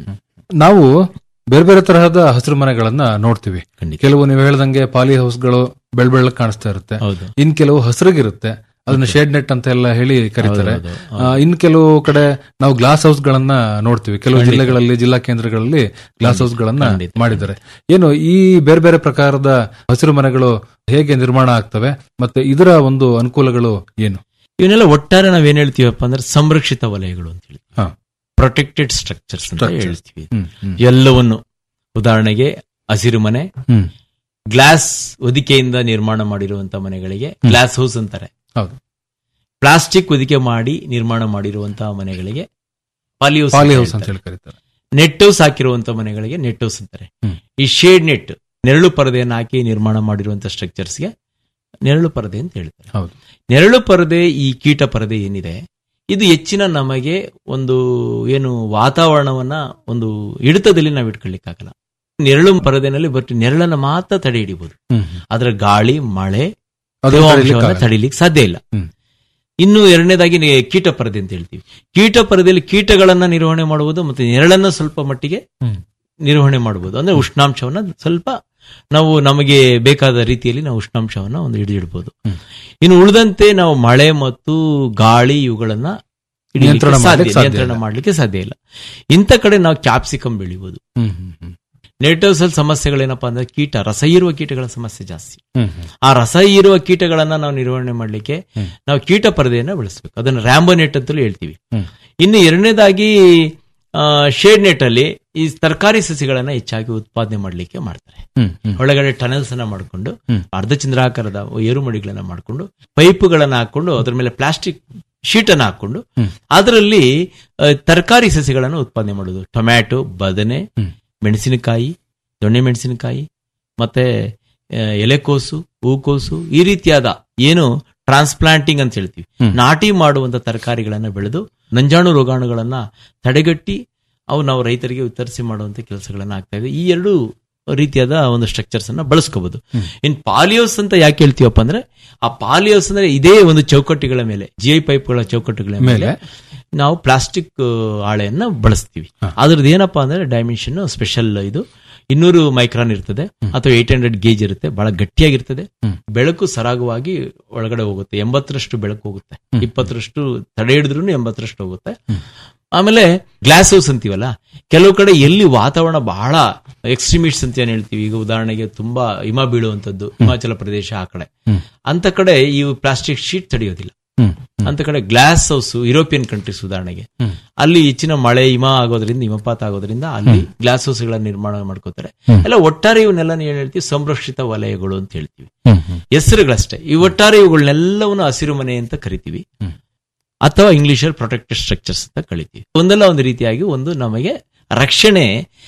ನಾವು ಬೇರೆ ಬೇರೆ ತರಹದ ಹಸಿರು ಮನೆಗಳನ್ನ ನೋಡ್ತೀವಿ ಖಂಡಿತ. ಕೆಲವು ನೀವು ಹೇಳ್ದಂಗೆ ಪಾಲಿ ಹೌಸ್ಗಳು ಬೆಳ್ ಬೆಳ್ಳಗ್ ಕಾಣಿಸ್ತಾ ಇರುತ್ತೆ ಹೌದು ಇನ್ ಕೆಲವು ಹಸಿರಿಗಿರುತ್ತೆ ಅದನ್ನ ಶೇಡ್ ನೆಟ್ ಅಂತ ಎಲ್ಲ ಹೇಳಿ ಕರೀತಾರೆ ಹೌದು, ಹೌದು, ಆ, ಇನ್ ಕೆಲವು ಕಡೆ ನಾವು ಗ್ಲಾಸ್ ಹೌಸ್ ಗಳನ್ನ ನೋಡ್ತೀವಿ ಕೆಲವು ಖಂಡಿತ. ಜಿಲ್ಲೆಗಳಲ್ಲಿ ಜಿಲ್ಲಾ ಕೇಂದ್ರಗಳಲ್ಲಿ ಗ್ಲಾಸ್ ಹೌಸ್ ಗಳನ್ನ ಖಂಡಿತ. ಮಾಡಿದ್ದಾರೆ ಏನು ಈ ಬೇರೆ ಬೇರೆ ಪ್ರಕಾರದ ಹಸಿರು ಮನೆಗಳು ಹೇಗೆ ನಿರ್ಮಾಣ ಆಗ್ತವೆ ಮತ್ತೆ ಇದರ ಒಂದು ಅನುಕೂಲಗಳು ಏನು ಇವನ್ನೆಲ್ಲ ಒಟ್ಟಾರೆ ನಾವೇನ್ ಹೇಳ್ತೀವಪ್ಪ ಅಂದ್ರೆ ಸಂರಕ್ಷಿತ ವಲಯಗಳು ಅಂತ ಹೇಳಿ ಹಾ. ಪ್ರೊಟೆಕ್ಟೆಡ್ ಸ್ಟ್ರಕ್ಚರ್ಸ್ ಅಂತ Structures. ಹೇಳ್ತೀವಿ ಹ್ಮ್, ಹ್ಮ್. ಎಲ್ಲವನ್ನು ಉದಾಹರಣೆಗೆ ಹಸಿರು ಮನೆ ಹ್ಮ್. ಗ್ಲಾಸ್ ಹೊದಿಕೆಯಿಂದ ನಿರ್ಮಾಣ ಮಾಡಿರುವಂತ ಮನೆಗಳಿಗೆ ಗ್ಲಾಸ್ ಹೌಸ್ ಅಂತಾರೆ ಹೌದು ಪ್ಲಾಸ್ಟಿಕ್ ಹೊದಿಕೆ ಮಾಡಿ ನಿರ್ಮಾಣ ಮಾಡಿರುವಂತಹ ಮನೆಗಳಿಗೆ ಪಾಲಿಹೌಸ್ ಪಾಲಿ ಹೌಸ್ ಅಂತ ಹೇಳಿ ಕರೀತಾರೆ ನೆಟ್ ಹೌಸ್ ಹಾಕಿರುವಂತ ಮನೆಗಳಿಗೆ ನೆಟ್ ಹೌಸ್ ಅಂತಾರೆ ಹ್ಮ್. ಈ ಶೇಡ್ ನೆಟ್ ನೆರಳು ಪರದೆಯನ್ನು ಹಾಕಿ ನಿರ್ಮಾಣ ಮಾಡಿರುವಂತ ಸ್ಟ್ರಕ್ಚರ್ಸ್ಗೆ ನೆರಳು ಪರದೆ ಅಂತ ಹೇಳ್ತಾರೆ ಹೌದು ನೆರಳು ಪರದೆ ಈ ಕೀಟ ಪರದೆ ಏನಿದೆ ಇದು ಹೆಚ್ಚಿನ ನಮಗೆ ಒಂದು ಏನು ವಾತಾವರಣವನ್ನ ಒಂದು ಹಿಡಿತದಲ್ಲಿ ನಾವು ಇಟ್ಕೊಳ್ಳಿಕ್ಕಾಗಲ್ಲ ನೆರಳು ಪರದೆನಲ್ಲಿ ಬಟ್ ನೆರಳನ್ನ ಮಾತ್ರ ತಡೆ ಹಿಡಿಬಹುದು ಹ್ಮ್. ಆದ್ರೆ ಗಾಳಿ ಮಳೆ ಅದನ್ನ ತೇವಾಂಶವನ್ನ ತಡೀಲಿಕ್ಕಾಗಲ್ಲ. ತಡಿಲಿಕ್ಕೆ ಸಾಧ್ಯ ಇಲ್ಲ ಹ್ಮ್. ಇನ್ನು ಎರಡನೇದಾಗಿ ನೆ- ಕೀಟ ಪರದೆ ಅಂತ ಹೇಳ್ತೀವಿ ಕೀಟ ಪರದೆಯಲ್ಲಿ ಕೀಟಗಳನ್ನ ನಿರ್ವಹಣೆ ಮಾಡುವುದು ಮತ್ತೆ ನೆರಳನ್ನ ಸ್ವಲ್ಪ ಮಟ್ಟಿಗೆ ಹ್ಮ್. ನಿರ್ವಹಣೆ ಮಾಡಬಹುದು ಅಂದ್ರೆ ಉಷ್ಣಾಂಶವನ್ನ ಸ್ವಲ್ಪ ನಾವು ನಮಗೆ ಬೇಕಾದ ರೀತಿಯಲ್ಲಿ ನಾವು ಉಷ್ಣಾಂಶವನ್ನ ಒಂದು ಹಿಡಿದಿಡಬಹುದು ಹ್ಮ್. ಇನ್ನು ಉಳಿದಂತೆ ನಾವು ಮಳೆ ಮತ್ತು ಗಾಳಿ ಇವುಗಳನ್ನ ಹಿಡಿಲಿಕ್ಕೆ ನಿಯಂತ್ರಣ ಸಾಧ್ಯ- ಮಾಡ್ಲಿಕ್ಕೆ ಸಾಧ್ಯ ನಿಯಂತ್ರಣ ಇಲ್ಲ. ಮಾಡ್ಲಿಕ್ಕೆ ಸಾಧ್ಯ ಇಲ್ಲ ಇಂಥ ಕಡೆ ನಾವು ಕ್ಯಾಪ್ಸಿಕಮ್ ಬೆಳಿಬಹುದು ಹ್ಮ್, ಹ್ಮ್, ಹ್ಮ್. ನೆಟೋಸ್ ಅಲ್ಲಿ ಸಮಸ್ಯೆಗಳೇನಪ್ಪಾ ಅಂದ್ರೆ ಕೀಟ ರಸ ಹೀರುವ ಕೀಟಗಳ ಸಮಸ್ಯೆ ಜಾಸ್ತಿ ಹ್ಮ್, ಹ್ಮ್. ಆ ರಸ ಹೀರುವ ಕೀಟಗಳನ್ನ ನಾವು ನಿರ್ವಹಣೆ ಮಾಡ್ಲಿಕ್ಕೆ ಹ್ಮ್. ನಾವು ನಾವು ಕೀಟ ಪರದೆಯನ್ನ ಬೆಳೆಸಬೇಕು ಅದನ್ನ ರ್ಯಾಂಬೋ ನೆಟ್ ಅಂತಲೂ ಹೇಳ್ತೀವಿ ಹ್ಮ್. ಇನ್ನು ಎರಡನೇದಾಗಿ ಶೇಡ್ ನೆಟ್ ಅಲ್ಲಿ ಈ ತರಕಾರಿ ಸಸಿಗಳನ್ನ ಹೆಚ್ಚಾಗಿ ಉತ್ಪಾದನೆ ಮಾಡ್ಲಿಕ್ಕೆ ಮಾಡ್ತಾರೆ ಹ್ಮ್, ಹ್ಮ್. ಒಳಗಡೆ ಟನಲ್ಸ್ ಅನ್ನ ಮಾಡ್ಕೊಂಡು ಹ್ಮ್. ಅರ್ಧಚಂದ್ರಾಕಾರದ ಏರುಮಡಿಗಳನ್ನ ಮಾಡ್ಕೊಂಡು ಪೈಪುಗಳನ್ನ ಹಾಕೊಂಡು ಅದ್ರ ಮೇಲೆ ಪ್ಲಾಸ್ಟಿಕ್ ಶೀಟ್ ಅನ್ನ ಹಾಕೊಂಡು ಹ್ಮ್. ಅದರಲ್ಲಿ ತರಕಾರಿ ಸಸಿಗಳನ್ನು ಉತ್ಪಾದನೆ ಮಾಡೋದು ಟೊಮ್ಯಾಟೊ ಬದನೆ ಹ್ಮ್. ಮೆಣಸಿನಕಾಯಿ ದೊಣ್ಣೆ ಮೆಣಸಿನಕಾಯಿ ಮತ್ತೆ ಆ, ಎಲೆಕೋಸು ಹೂಕೋಸು ಈ ರೀತಿಯಾದ ಏನು ಟ್ರಾನ್ಸ್ಪ್ಲಾಂಟಿಂಗ್ ಅಂತ ಹೇಳ್ತೀವಿ ಹ್ಮ್. ನಾಟಿ ಮಾಡುವಂತ ತರಕಾರಿಗಳನ್ನ ಬೆಳೆದು ನಂಜಾಣು ರೋಗಾಣುಗಳನ್ನ ತಡೆಗಟ್ಟಿ ಅವು ನಾವು ರೈತರಿಗೆ ವಿತರಿಸಿ ಮಾಡುವಂತ ಕೆಲಸಗಳನ್ನ ಆಗ್ತಾ ಇದೆ ಈ ಎರಡು ರೀತಿಯಾದ ಒಂದು ಸ್ಟ್ರಕ್ಚರ್ಸ್ ಅನ್ನ ಬಳಸ್ಕೋಬಹುದು ಹ್ಮ್. ಇನ್ ಪಾಲಿಯೋಸ್ ಅಂತ ಯಾಕೆ ಹೇಳ್ತೀವಪ್ಪ ಅಂದ್ರೆ ಆ ಪಾಲಿಯೋಸ್ ಅಂದ್ರೆ ಇದೇ ಒಂದು ಚೌಕಟ್ಟುಗಳ ಮೇಲೆ ಜಿ ಐ ಪೈಪ್ಗಳ ಚೌಕಟ್ಟುಗಳ ಮೇಲೆ ಮೇಲೆ ನಾವು ಪ್ಲಾಸ್ಟಿಕ್ ಹಾಳೆಯನ್ನ ಬಳಸ್ತೀವಿ ಹ. ಅದ್ರದ್ದು ಏನಪ್ಪಾ ಅಂದ್ರೆ ಡೈಮೆನ್ಷನ್ ಸ್ಪೆಷಲ್ ಇದು ಇನ್ನೂರು ಮೈಕ್ರಾನ್ ಇರ್ತದೆ ಅಥವಾ ಏಟ್ ಹಂಡ್ರೆಡ್ ಗೇಜ್ ಇರುತ್ತೆ ಬಹಳ ಗಟ್ಟಿಯಾಗಿರ್ತದೆ ಹ್ಮ್. ಬೆಳಕು ಸರಾಗವಾಗಿ ಒಳಗಡೆ ಹೋಗುತ್ತೆ ಎಂಬತ್ತರಷ್ಟು ಬೆಳಕು ಹೋಗುತ್ತೆ ಹ್ಮ್. ಇಪ್ಪತ್ತರಷ್ಟು ತಡೆ ಹಿಡಿದ್ರು ಎಂಬತ್ತರಷ್ಟು ಹೋಗುತ್ತೆ ಹ್ಮ್. ಆಮೇಲೆ ಗ್ಲಾಸ್ ಹೌಸ್ ಅಂತೀವಲ್ಲ ಕೆಲವು ಕಡೆ ಎಲ್ಲಿ ವಾತಾವರಣ ಬಹಳ ಎಕ್ಸ್ಟ್ರೀಮಿಟ್ಸ್ ಅಂತ ಏನ್ ಹೇಳ್ತೀವಿ ಈಗ ಉದಾಹರಣೆಗೆ ತುಂಬಾ ಹಿಮ ಬೀಳುವಂತದ್ದು ಹಿಮಾಚಲ ಪ್ರದೇಶ ಆ ಕಡೆ ಅಂತ ಕಡೆ ಈ ಪ್ಲಾಸ್ಟಿಕ್ ಶೀಟ್ ತಡೆಯೋದಿಲ್ಲ ಅಂತ ಕಡೆ ಗ್ಲಾಸ್ ಹೌಸ್ ಯುರೋಪಿಯನ್ ಕಂಟ್ರೀಸ್ ಉದಾಹರಣೆಗೆ ಅಲ್ಲಿ ಹೆಚ್ಚಿನ ಮಳೆ ಹಿಮ ಆಗೋದ್ರಿಂದ ಹಿಮಪಾತ ಆಗೋದ್ರಿಂದ ಅಲ್ಲಿ ಗ್ಲಾಸ್ ಹೌಸ್ ಗಳ ನಿರ್ಮಾಣ ಮಾಡ್ಕೋತಾರೆ ಎಲ್ಲ ಒಟ್ಟಾರೆ ಇವನ್ನೆಲ್ಲ ಏನ್ ಹೇಳ್ತೀವಿ ಸಂರಕ್ಷಿತ ವಲಯಗಳು ಅಂತ ಹೇಳ್ತೀವಿ ಹೆಸರುಗಳಷ್ಟೇ ಈ ಒಟ್ಟಾರೆ ಇವುಗಳನ್ನೆಲ್ಲವನ್ನು ಹಸಿರು ಮನೆ ಅಂತ ಕರಿತೀವಿ ಅಥವಾ ಇಂಗ್ಲಿಷಲ್ಲಿ ಪ್ರೊಟೆಕ್ಟೆಡ್ ಸ್ಟ್ರಕ್ಚರ್ಸ್ ಅಂತ ಕಳಿತೀವಿ ಒಂದಲ್ಲ ಒಂದು ರೀತಿಯಾಗಿ ಒಂದು ನಮಗೆ ರಕ್ಷಣೆ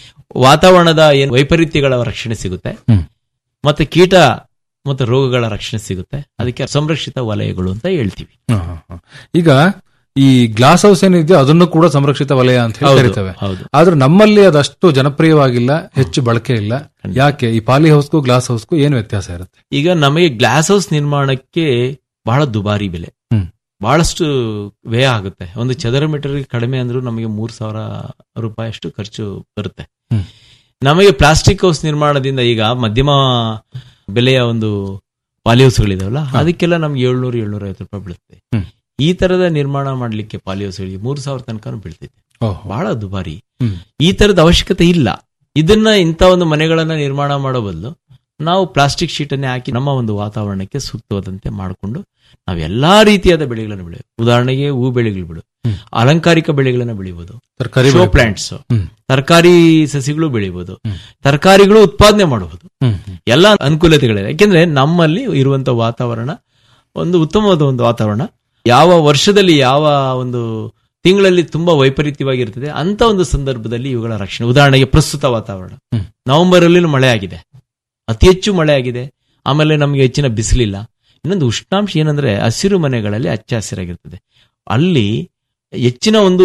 ವಾತಾವರಣದ ಏನು ವೈಪರೀತ್ಯಗಳ ರಕ್ಷಣೆ ಸಿಗುತ್ತೆ ಮತ್ತೆ ಕೀಟ ಮತ್ತು ರೋಗಗಳ ರಕ್ಷಣೆ ಸಿಗುತ್ತೆ ಅದಕ್ಕೆ ಸಂರಕ್ಷಿತ ವಲಯಗಳು ಅಂತ ಹೇಳ್ತೀವಿ ಹ, ಹ, ಹ. ಈಗ ಈ ಗ್ಲಾಸ್ ಹೌಸ್ ಏನಿದೆಯೋ ಅದನ್ನು ಕೂಡ ಸಂರಕ್ಷಿತ ವಲಯ ಅಂತ ಹೇಳಿ ಹೌದು, ಕರಿತೇವೆ ಹೌದು. ಆದ್ರೆ ನಮ್ಮಲ್ಲಿ ಅದಷ್ಟು ಜನಪ್ರಿಯವಾಗಿಲ್ಲ ಹೆಚ್ಚು ಬಳಕೆ ಇಲ್ಲ ಯಾಕೆ ಈ ಪಾಲಿ ಹೌಸ್ಗೂ ಗ್ಲಾಸ್ ಹೌಸ್ಗೂ ಏನು ವ್ಯತ್ಯಾಸ ಇರುತ್ತೆ ಈಗ ನಮಗೆ ಗ್ಲಾಸ್ ಹೌಸ್ ನಿರ್ಮಾಣಕ್ಕೆ ಬಹಳ ದುಬಾರಿ ಬೆಲೆ ಹ್ಮ್. ಬಹಳಷ್ಟು ವ್ಯಯ ಆಗುತ್ತೆ ಒಂದು ಚದರ ಮೀಟರ್ ಕಡಿಮೆ ಅಂದ್ರೂ ನಮಗೆ ಮೂರ್ ಸಾವಿರ ರೂಪಾಯಿ ಅಷ್ಟು ಖರ್ಚು ಬರುತ್ತೆ ಹ್ಮ್. ನಮಗೆ ಪ್ಲಾಸ್ಟಿಕ್ ಹೌಸ್ ನಿರ್ಮಾಣದಿಂದ ಈಗ ಮಧ್ಯಮ ಬೆಲೆಯ ಒಂದು ಪಾಲಿ ಹೌಸ್ಗಳಿದಾವಲ್ಲ ಅದಕ್ಕೆಲ್ಲ ನಮ್ಗೆ ಏಳ್ನೂರು ಏಳ್ನೂರ ಐವತ್ತು ರೂಪಾಯಿ ಬೀಳುತ್ತೆ ಹ್ಮ್. ಈ ತರದ ನಿರ್ಮಾಣ ಮಾಡ್ಲಿಕ್ಕೆ ಪಾಲಿ ಹೌಸ್ಗಳಿಗೆ ಮೂರ್ ಸಾವಿರ ತನಕ ಬೀಳ್ತೈತೆ ಓಹೋ. ಬಹಳ ದುಬಾರಿ ಹ್ಮ್. ಈ ತರದ ಅವಶ್ಯಕತೆ ಇಲ್ಲ ಇದನ್ನ ಇಂಥ ಒಂದು ಮನೆಗಳನ್ನ ನಿರ್ಮಾಣ ಮಾಡೋ ಬದಲು ನಾವು ಪ್ಲಾಸ್ಟಿಕ್ ಶೀಟ್ ಅನ್ನೇ ಹಾಕಿ ನಮ್ಮ ಒಂದು ವಾತಾವರಣಕ್ಕೆ ಸೂಕ್ತವಾದಂತೆ ಮಾಡಿಕೊಂಡು ನಾವು ಎಲ್ಲಾ ರೀತಿಯಾದ ಬೆಳೆಗಳನ್ನು ಬೆಳೆಯಬಹುದು ಉದಾಹರಣೆಗೆ ಹೂ ಬೆಳೆಗಳು ಬೆಳು ಅಲಂಕಾರಿಕ ಬೆಳೆಗಳನ್ನ ಬೆಳಿಬಹುದು ತರಕಾರಿ ಶೋ ಬೆಳೆ- ಪ್ಲಾಂಟ್ಸ್ ಹ್ಮ್. ತರಕಾರಿ ಸಸಿಗಳು ಬೆಳಿಬಹುದು ತರಕಾರಿಗಳು ಉತ್ಪಾದನೆ ಮಾಡಬಹುದು ಹ್ಮ್. ಎಲ್ಲ ಅನುಕೂಲತೆಗಳಿದೆ ಯಾಕೆಂದ್ರೆ ನಮ್ಮಲ್ಲಿ ಇರುವಂತ ವಾತಾವರಣ ಒಂದು ಉತ್ತಮವಾದ ಒಂದು ವಾತಾವರಣ ಯಾವ ವರ್ಷದಲ್ಲಿ ಯಾವ ಒಂದು ತಿಂಗಳಲ್ಲಿ ತುಂಬಾ ವೈಪರೀತ್ಯವಾಗಿರ್ತದೆ ಅಂತ ಒಂದು ಸಂದರ್ಭದಲ್ಲಿ ಇವುಗಳ ರಕ್ಷಣೆ ಉದಾಹರಣೆಗೆ ಪ್ರಸ್ತುತ ವಾತಾವರಣ ಹ್ಮ್. ನವೆಂಬರ್ ಅಲ್ಲಿ ಮಳೆ ಆಗಿದೆ ಅತಿ ಹೆಚ್ಚು ಮಳೆ ಆಗಿದೆ ಆಮೇಲೆ ನಮಗೆ ಹೆಚ್ಚಿನ ಬಿಸಿಲಿಲ್ಲ ಇನ್ನೊಂದು ಉಷ್ಣಾಂಶ ಏನಂದ್ರೆ ಹಸಿರು ಮನೆಗಳಲ್ಲಿ ಹಚ್ಚ ಹಸಿರಾಗಿರ್ತದೆ ಅಲ್ಲಿ ಹೆಚ್ಚಿನ ಒಂದು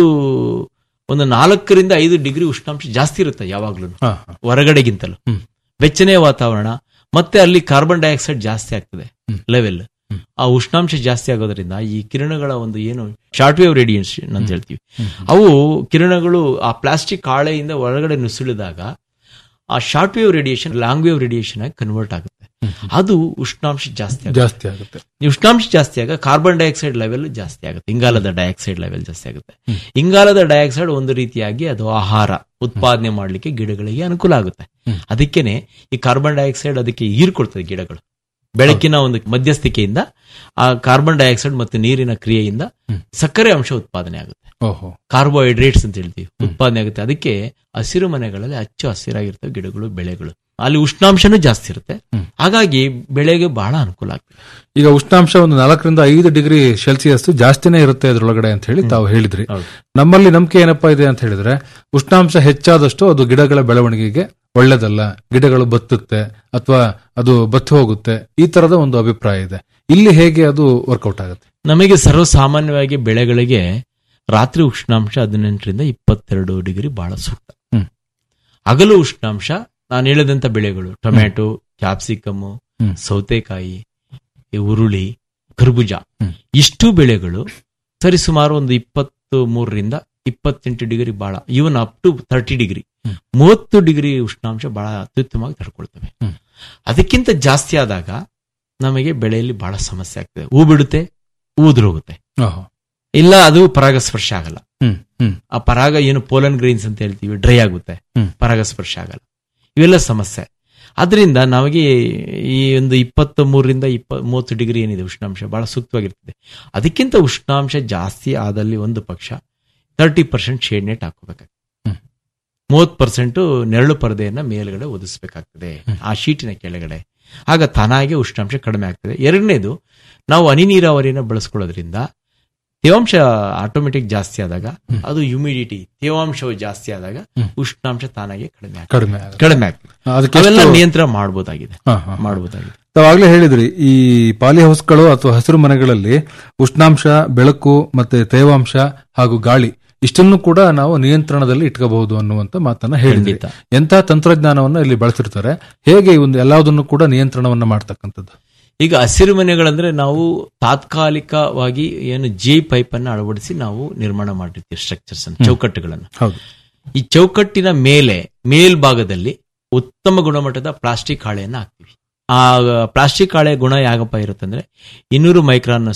ಒಂದು ನಾಲ್ಕರಿಂದ ಐದು ಡಿಗ್ರಿ ಉಷ್ಣಾಂಶ ಜಾಸ್ತಿ ಇರುತ್ತೆ ಯಾವಾಗ್ಲೂ ಹ, ಹ. ಹೊರಗಡೆಗಿಂತಲೂ ಹ್ಮ್. ಬೆಚ್ಚನೆಯ ವಾತಾವರಣ ಮತ್ತೆ ಅಲ್ಲಿ ಕಾರ್ಬನ್ ಡೈಆಕ್ಸೈಡ್ ಜಾಸ್ತಿ ಆಗ್ತದೆ ಹ್ಮ್. ಲೆವೆಲ್ ಆ ಉಷ್ಣಾಂಶ ಜಾಸ್ತಿ ಆಗೋದ್ರಿಂದ ಈ ಕಿರಣಗಳ ಒಂದು ಏನು ಶಾರ್ಟ್ ವೇವ್ ರೇಡಿಯೇಷನ್ ಅಂತ ಹೇಳ್ತೀವಿ ಅವು ಕಿರಣಗಳು ಆ ಪ್ಲಾಸ್ಟಿಕ್ ಹಾಳೆಯಿಂದ ಒಳಗಡೆ ನುಸುಳಿದಾಗ ಆ short wave radiation long wave radiation ಆಗಿ ಕನ್ವರ್ಟ್ ಆಗುತ್ತೆ ಅದು ಉಷ್ಣಾಂಶ ಜಾಸ್ತಿ ಆಗುತ್ತೆ ಜಾಸ್ತಿ ಆಗುತ್ತೆ ಈ ಉಷ್ಣಾಂಶ ಜಾಸ್ತಿ ಆಗ ಕಾರ್ಬನ್ ಡೈಆಕ್ಸೈಡ್ ಲೆವೆಲ್ ಜಾಸ್ತಿ ಆಗುತ್ತೆ ಇಂಗಾಲದ ಡೈಆಕ್ಸೈಡ್ ಲೆವೆಲ್ ಜಾಸ್ತಿ ಆಗುತ್ತೆ ಇಂಗಾಲದ ಡೈಆಕ್ಸೈಡ್ ಒಂದು ರೀತಿಯಾಗಿ ಅದು ಆಹಾರ ಉತ್ಪಾದನೆ ಮಾಡಲಿಕ್ಕೆ ಗಿಡಗಳಿಗೆ ಅನುಕೂಲ ಆಗುತ್ತೆ ಅದಕ್ಕೇನೆ ಈ ಕಾರ್ಬನ್ ಡೈಆಕ್ಸೈಡ್ ಅದಕ್ಕೆ ಹೀರ್ಕೊಳ್ತದೆ ಗಿಡಗಳು ಬೆಳಕಿನ ಒಂದು ಮಧ್ಯಸ್ಥಿಕೆಯಿಂದ ಆ ಕಾರ್ಬನ್ ಡೈಆಕ್ಸೈಡ್ ಮತ್ತು ನೀರಿನ ಕ್ರಿಯೆಯಿಂದ ಸಕ್ಕರೆ ಅಂಶ ಉತ್ಪಾದನೆ ಆಗುತ್ತೆ ಓಹೋ ಕಾರ್ಬೋಹೈಡ್ರೇಟ್ಸ್ ಅಂತ ಹೇಳ್ತೀವಿ ಉತ್ಪಾದನೆ ಆಗುತ್ತೆ ಅದಕ್ಕೆ ಹಸಿರು ಮನೆಗಳಲ್ಲಿ ಹಚ್ಚು ಹಸಿರಾಗಿರ್ತವೆ ಗಿಡಗಳು ಬೆಳೆಗಳು ಅಲ್ಲಿ ಉಷ್ಣಾಂಶನೂ ಜಾಸ್ತಿ ಇರುತ್ತೆ ಹಾಗಾಗಿ ಬೆಳೆಗೆ ಬಹಳ ಅನುಕೂಲ ಆಗ್ತದೆ ಈಗ ಉಷ್ಣಾಂಶ ಒಂದು ನಾಲ್ಕರಿಂದ ಐದು ಡಿಗ್ರಿ ಸೆಲ್ಸಿಯಸ್ ಜಾಸ್ತಿನೇ ಇರುತ್ತೆ ಅದ್ರೊಳಗಡೆ ಅಂತ ಹೇಳಿ ತಾವು ಹೇಳಿದ್ರಿ ಹೌದು. ನಮ್ಮಲ್ಲಿ ನಂಬಿಕೆ ಏನಪ್ಪಾ ಇದೆ ಅಂತ ಹೇಳಿದ್ರೆ ಉಷ್ಣಾಂಶ ಹೆಚ್ಚಾದಷ್ಟು ಅದು ಗಿಡಗಳ ಬೆಳವಣಿಗೆಗೆ ಒಳ್ಳೇದಲ್ಲ ಗಿಡಗಳು ಬತ್ತುತ್ತೆ ಅಥವಾ ಅದು ಬತ್ತಿ ಹೋಗುತ್ತೆ ಈ ತರದ ಒಂದು ಅಭಿಪ್ರಾಯ ಇದೆ ಇಲ್ಲಿ ಹೇಗೆ ಅದು ವರ್ಕೌಟ್ ಆಗುತ್ತೆ ನಮಗೆ ಸರ್ವಸಾಮಾನ್ಯವಾಗಿ ಬೆಳೆಗಳಿಗೆ ರಾತ್ರಿ ಉಷ್ಣಾಂಶ ಹದಿನೆಂಟರಿಂದ ಇಪ್ಪತ್ತೆರಡು ಡಿಗ್ರಿ ಬಹಳ ಸೂಕ್ತ ಹ್ಮ್. ಹಗಲು ಉಷ್ಣಾಂಶ ನಾನು ಹೇಳಿದಂತ ಬೆಳೆಗಳು ಟೊಮ್ಯಾಟೊ ಕ್ಯಾಪ್ಸಿಕಮ್ ಹ್ಮ್. ಸೌತೆಕಾಯಿ ಈ ಉರುಳಿ ಕರ್ಬೂಜ ಹ್ಮ್. ಇಷ್ಟು ಇಷ್ಟು ಬೆಳೆಗಳು ಸರಿ ಸುಮಾರು ಒಂದು ಇಪ್ಪತ್ತು ಮೂರರಿಂದ ಇಪ್ಪತ್ತೆಂಟು ಡಿಗ್ರಿ ಬಹಳ even up to thirty degree ಹ್ಮ್. ಮೂವತ್ತು ಡಿಗ್ರಿ ಉಷ್ಣಾಂಶ ಬಹಳ ಅತ್ಯುತ್ತಮವಾಗಿ ತಡ್ಕೊಳ್ತವೆ ಹ್ಮ್. ಅದಕ್ಕಿಂತ ಜಾಸ್ತಿ ಆದಾಗ ನಮಗೆ ಬೆಳೆಯಲ್ಲಿ ಬಹಳ ಸಮಸ್ಯೆ ಆಗ್ತದೆ ಹೂ ಬಿಡುತ್ತೆ ಹೂ ಉದುರೋಗುತ್ತೆ ಓಹೋ. ಇಲ್ಲ ಅದು ಪರಾಗಸ್ಪರ್ಶ ಆಗಲ್ಲ ಹ್ಮ್ ಹ್ಮ್ ಆ ಪರಾಗ ಏನು ಪೋಲನ್ ಗ್ರೀನ್ಸ್ ಅಂತ ಹೇಳ್ತೀವಿ ಡ್ರೈ ಆಗುತ್ತೆ ಹ್ಮ್. ಪರಾಗಸ್ಪರ್ಶ ಆಗಲ್ಲ ಇವೆಲ್ಲ ಸಮಸ್ಯೆ ಅದರಿಂದ ನಮಗೆ ಈ ಒಂದು ಇಪ್ಪತ್ತ ಮೂರರಿಂದ ಇಪ್ಪ ಮೂವತ್ತು ಡಿಗ್ರಿ ಏನಿದೆ ಉಷ್ಣಾಂಶ ಬಹಳ ಸೂಕ್ತವಾಗಿರ್ತದೆ ಅದಕ್ಕಿಂತ ಉಷ್ಣಾಂಶ ಜಾಸ್ತಿ ಆದಲ್ಲಿ ಒಂದು ಪಕ್ಷ ತರ್ಟಿ ಪರ್ಸೆಂಟ್ ಶೇಡ್ ನೆಟ್ ಹಾಕೋಬೇಕಾಗ್ತದೆ ಹ್ಮ್. ಮೂವತ್ತು ಪರ್ಸೆಂಟ್ ನೆರಳು ಪರದೆಯನ್ನ ಮೇಲ್ಗಡೆ ಒದಿಸ್ಬೇಕಾಗ್ತದೆ ಆ ಶೀಟಿನ ಕೆಳಗಡೆ ಆಗ ತಾನಾಗೆ ಉಷ್ಣಾಂಶ ಕಡಿಮೆ ಆಗ್ತದೆ ಎರಡನೇದು ನಾವು ಹನಿ ನೀರಾವರಿಯನ್ನು ಬಳಸ್ಕೊಳ್ಳೋದ್ರಿಂದ ತೇವಾಂಶ ಆಟೋಮೆಟಿಕ್ ಜಾಸ್ತಿ ಆದಾಗ ಅದು ಹ್ಯುಮಿಡಿಟಿ ತೇವಾಂಶವು ಜಾಸ್ತಿ ಆದಾಗ ಹ್ಮ್. ಉಷ್ಣಾಂಶ ತಾನಾಗೆ ಕಡಿಮೆ ಆಗ್ತದೆ ಕಡಿಮೆ ಆಗುತ್ತೆ. ಕಡಿಮೆ ಆಗ್ತದೆ ಅದಕ್ಕೆ ಅವೆಲ್ಲ ಎಷ್ಟು- ನಿಯಂತ್ರಣ ಮಾಡಬಹುದಾಗಿದೆ ಹಾ, ಹಾ, ಹಾ. ಮಾಡಬಹುದಾಗಿದೆ ತಾವಾಗ್ಲೇ ಹೇಳಿದ್ರಿ ಈ ಪಾಲಿ ಹೌಸ್ಗಳು ಅಥವಾ ಹಸಿರು ಮನೆಗಳಲ್ಲಿ ಉಷ್ಣಾಂಶ ಬೆಳಕು ಮತ್ತೆ ತೇವಾಂಶ ಹಾಗೂ ಗಾಳಿ ಇಷ್ಟನ್ನು ಕೂಡ ನಾವು ನಿಯಂತ್ರಣದಲ್ಲಿ ಇಟ್ಕೋಬಹುದು ಅನ್ನುವಂತ ಮಾತನ್ನ ಹೇಳಿದ್ರಿ ಖಂಡಿತ. ಎಂತ ತಂತ್ರಜ್ಞಾನವನ್ನ ಇಲ್ಲಿ ಬಳಸಿರ್ತಾರೆ ಹೇಗೆ ಈ ಒಂದು ಎಲ್ಲದನ್ನು ಕೂಡ ನಿಯಂತ್ರಣವನ್ನ ಮಾಡ್ತಕ್ಕಂಥದ್ದು ಈಗ ಹಸಿರು ಮನೆಗಳಂದ್ರೆ ನಾವು ತಾತ್ಕಾಲಿಕವಾಗಿ ಏನು ಜಿ ಪೈಪ್ ಅನ್ನು ಅಳವಡಿಸಿ ನಾವು ನಿರ್ಮಾಣ ಮಾಡಿರ್ತೀವಿ ಸ್ಟ್ರಕ್ಚರ್ಸ್ ಅನ್ನು ಚೌಕಟ್ಟುಗಳನ್ನು ಹೌದು ಈ ಚೌಕಟ್ಟಿನ ಮೇಲೆ ಮೇಲ್ಭಾಗದಲ್ಲಿ ಉತ್ತಮ ಗುಣಮಟ್ಟದ ಪ್ಲಾಸ್ಟಿಕ್ ಹಾಳೆಯನ್ನು ಹಾಕ್ತೀವಿ ಆ ಪ್ಲಾಸ್ಟಿಕ್ ಹಾಳೆ ಗುಣ ಯಾಗಪ್ಪ ಇರುತ್ತಂದ್ರೆ ಇನ್ನೂರು ಮೈಕ್ರಾನ್ ಅಷ್ಟು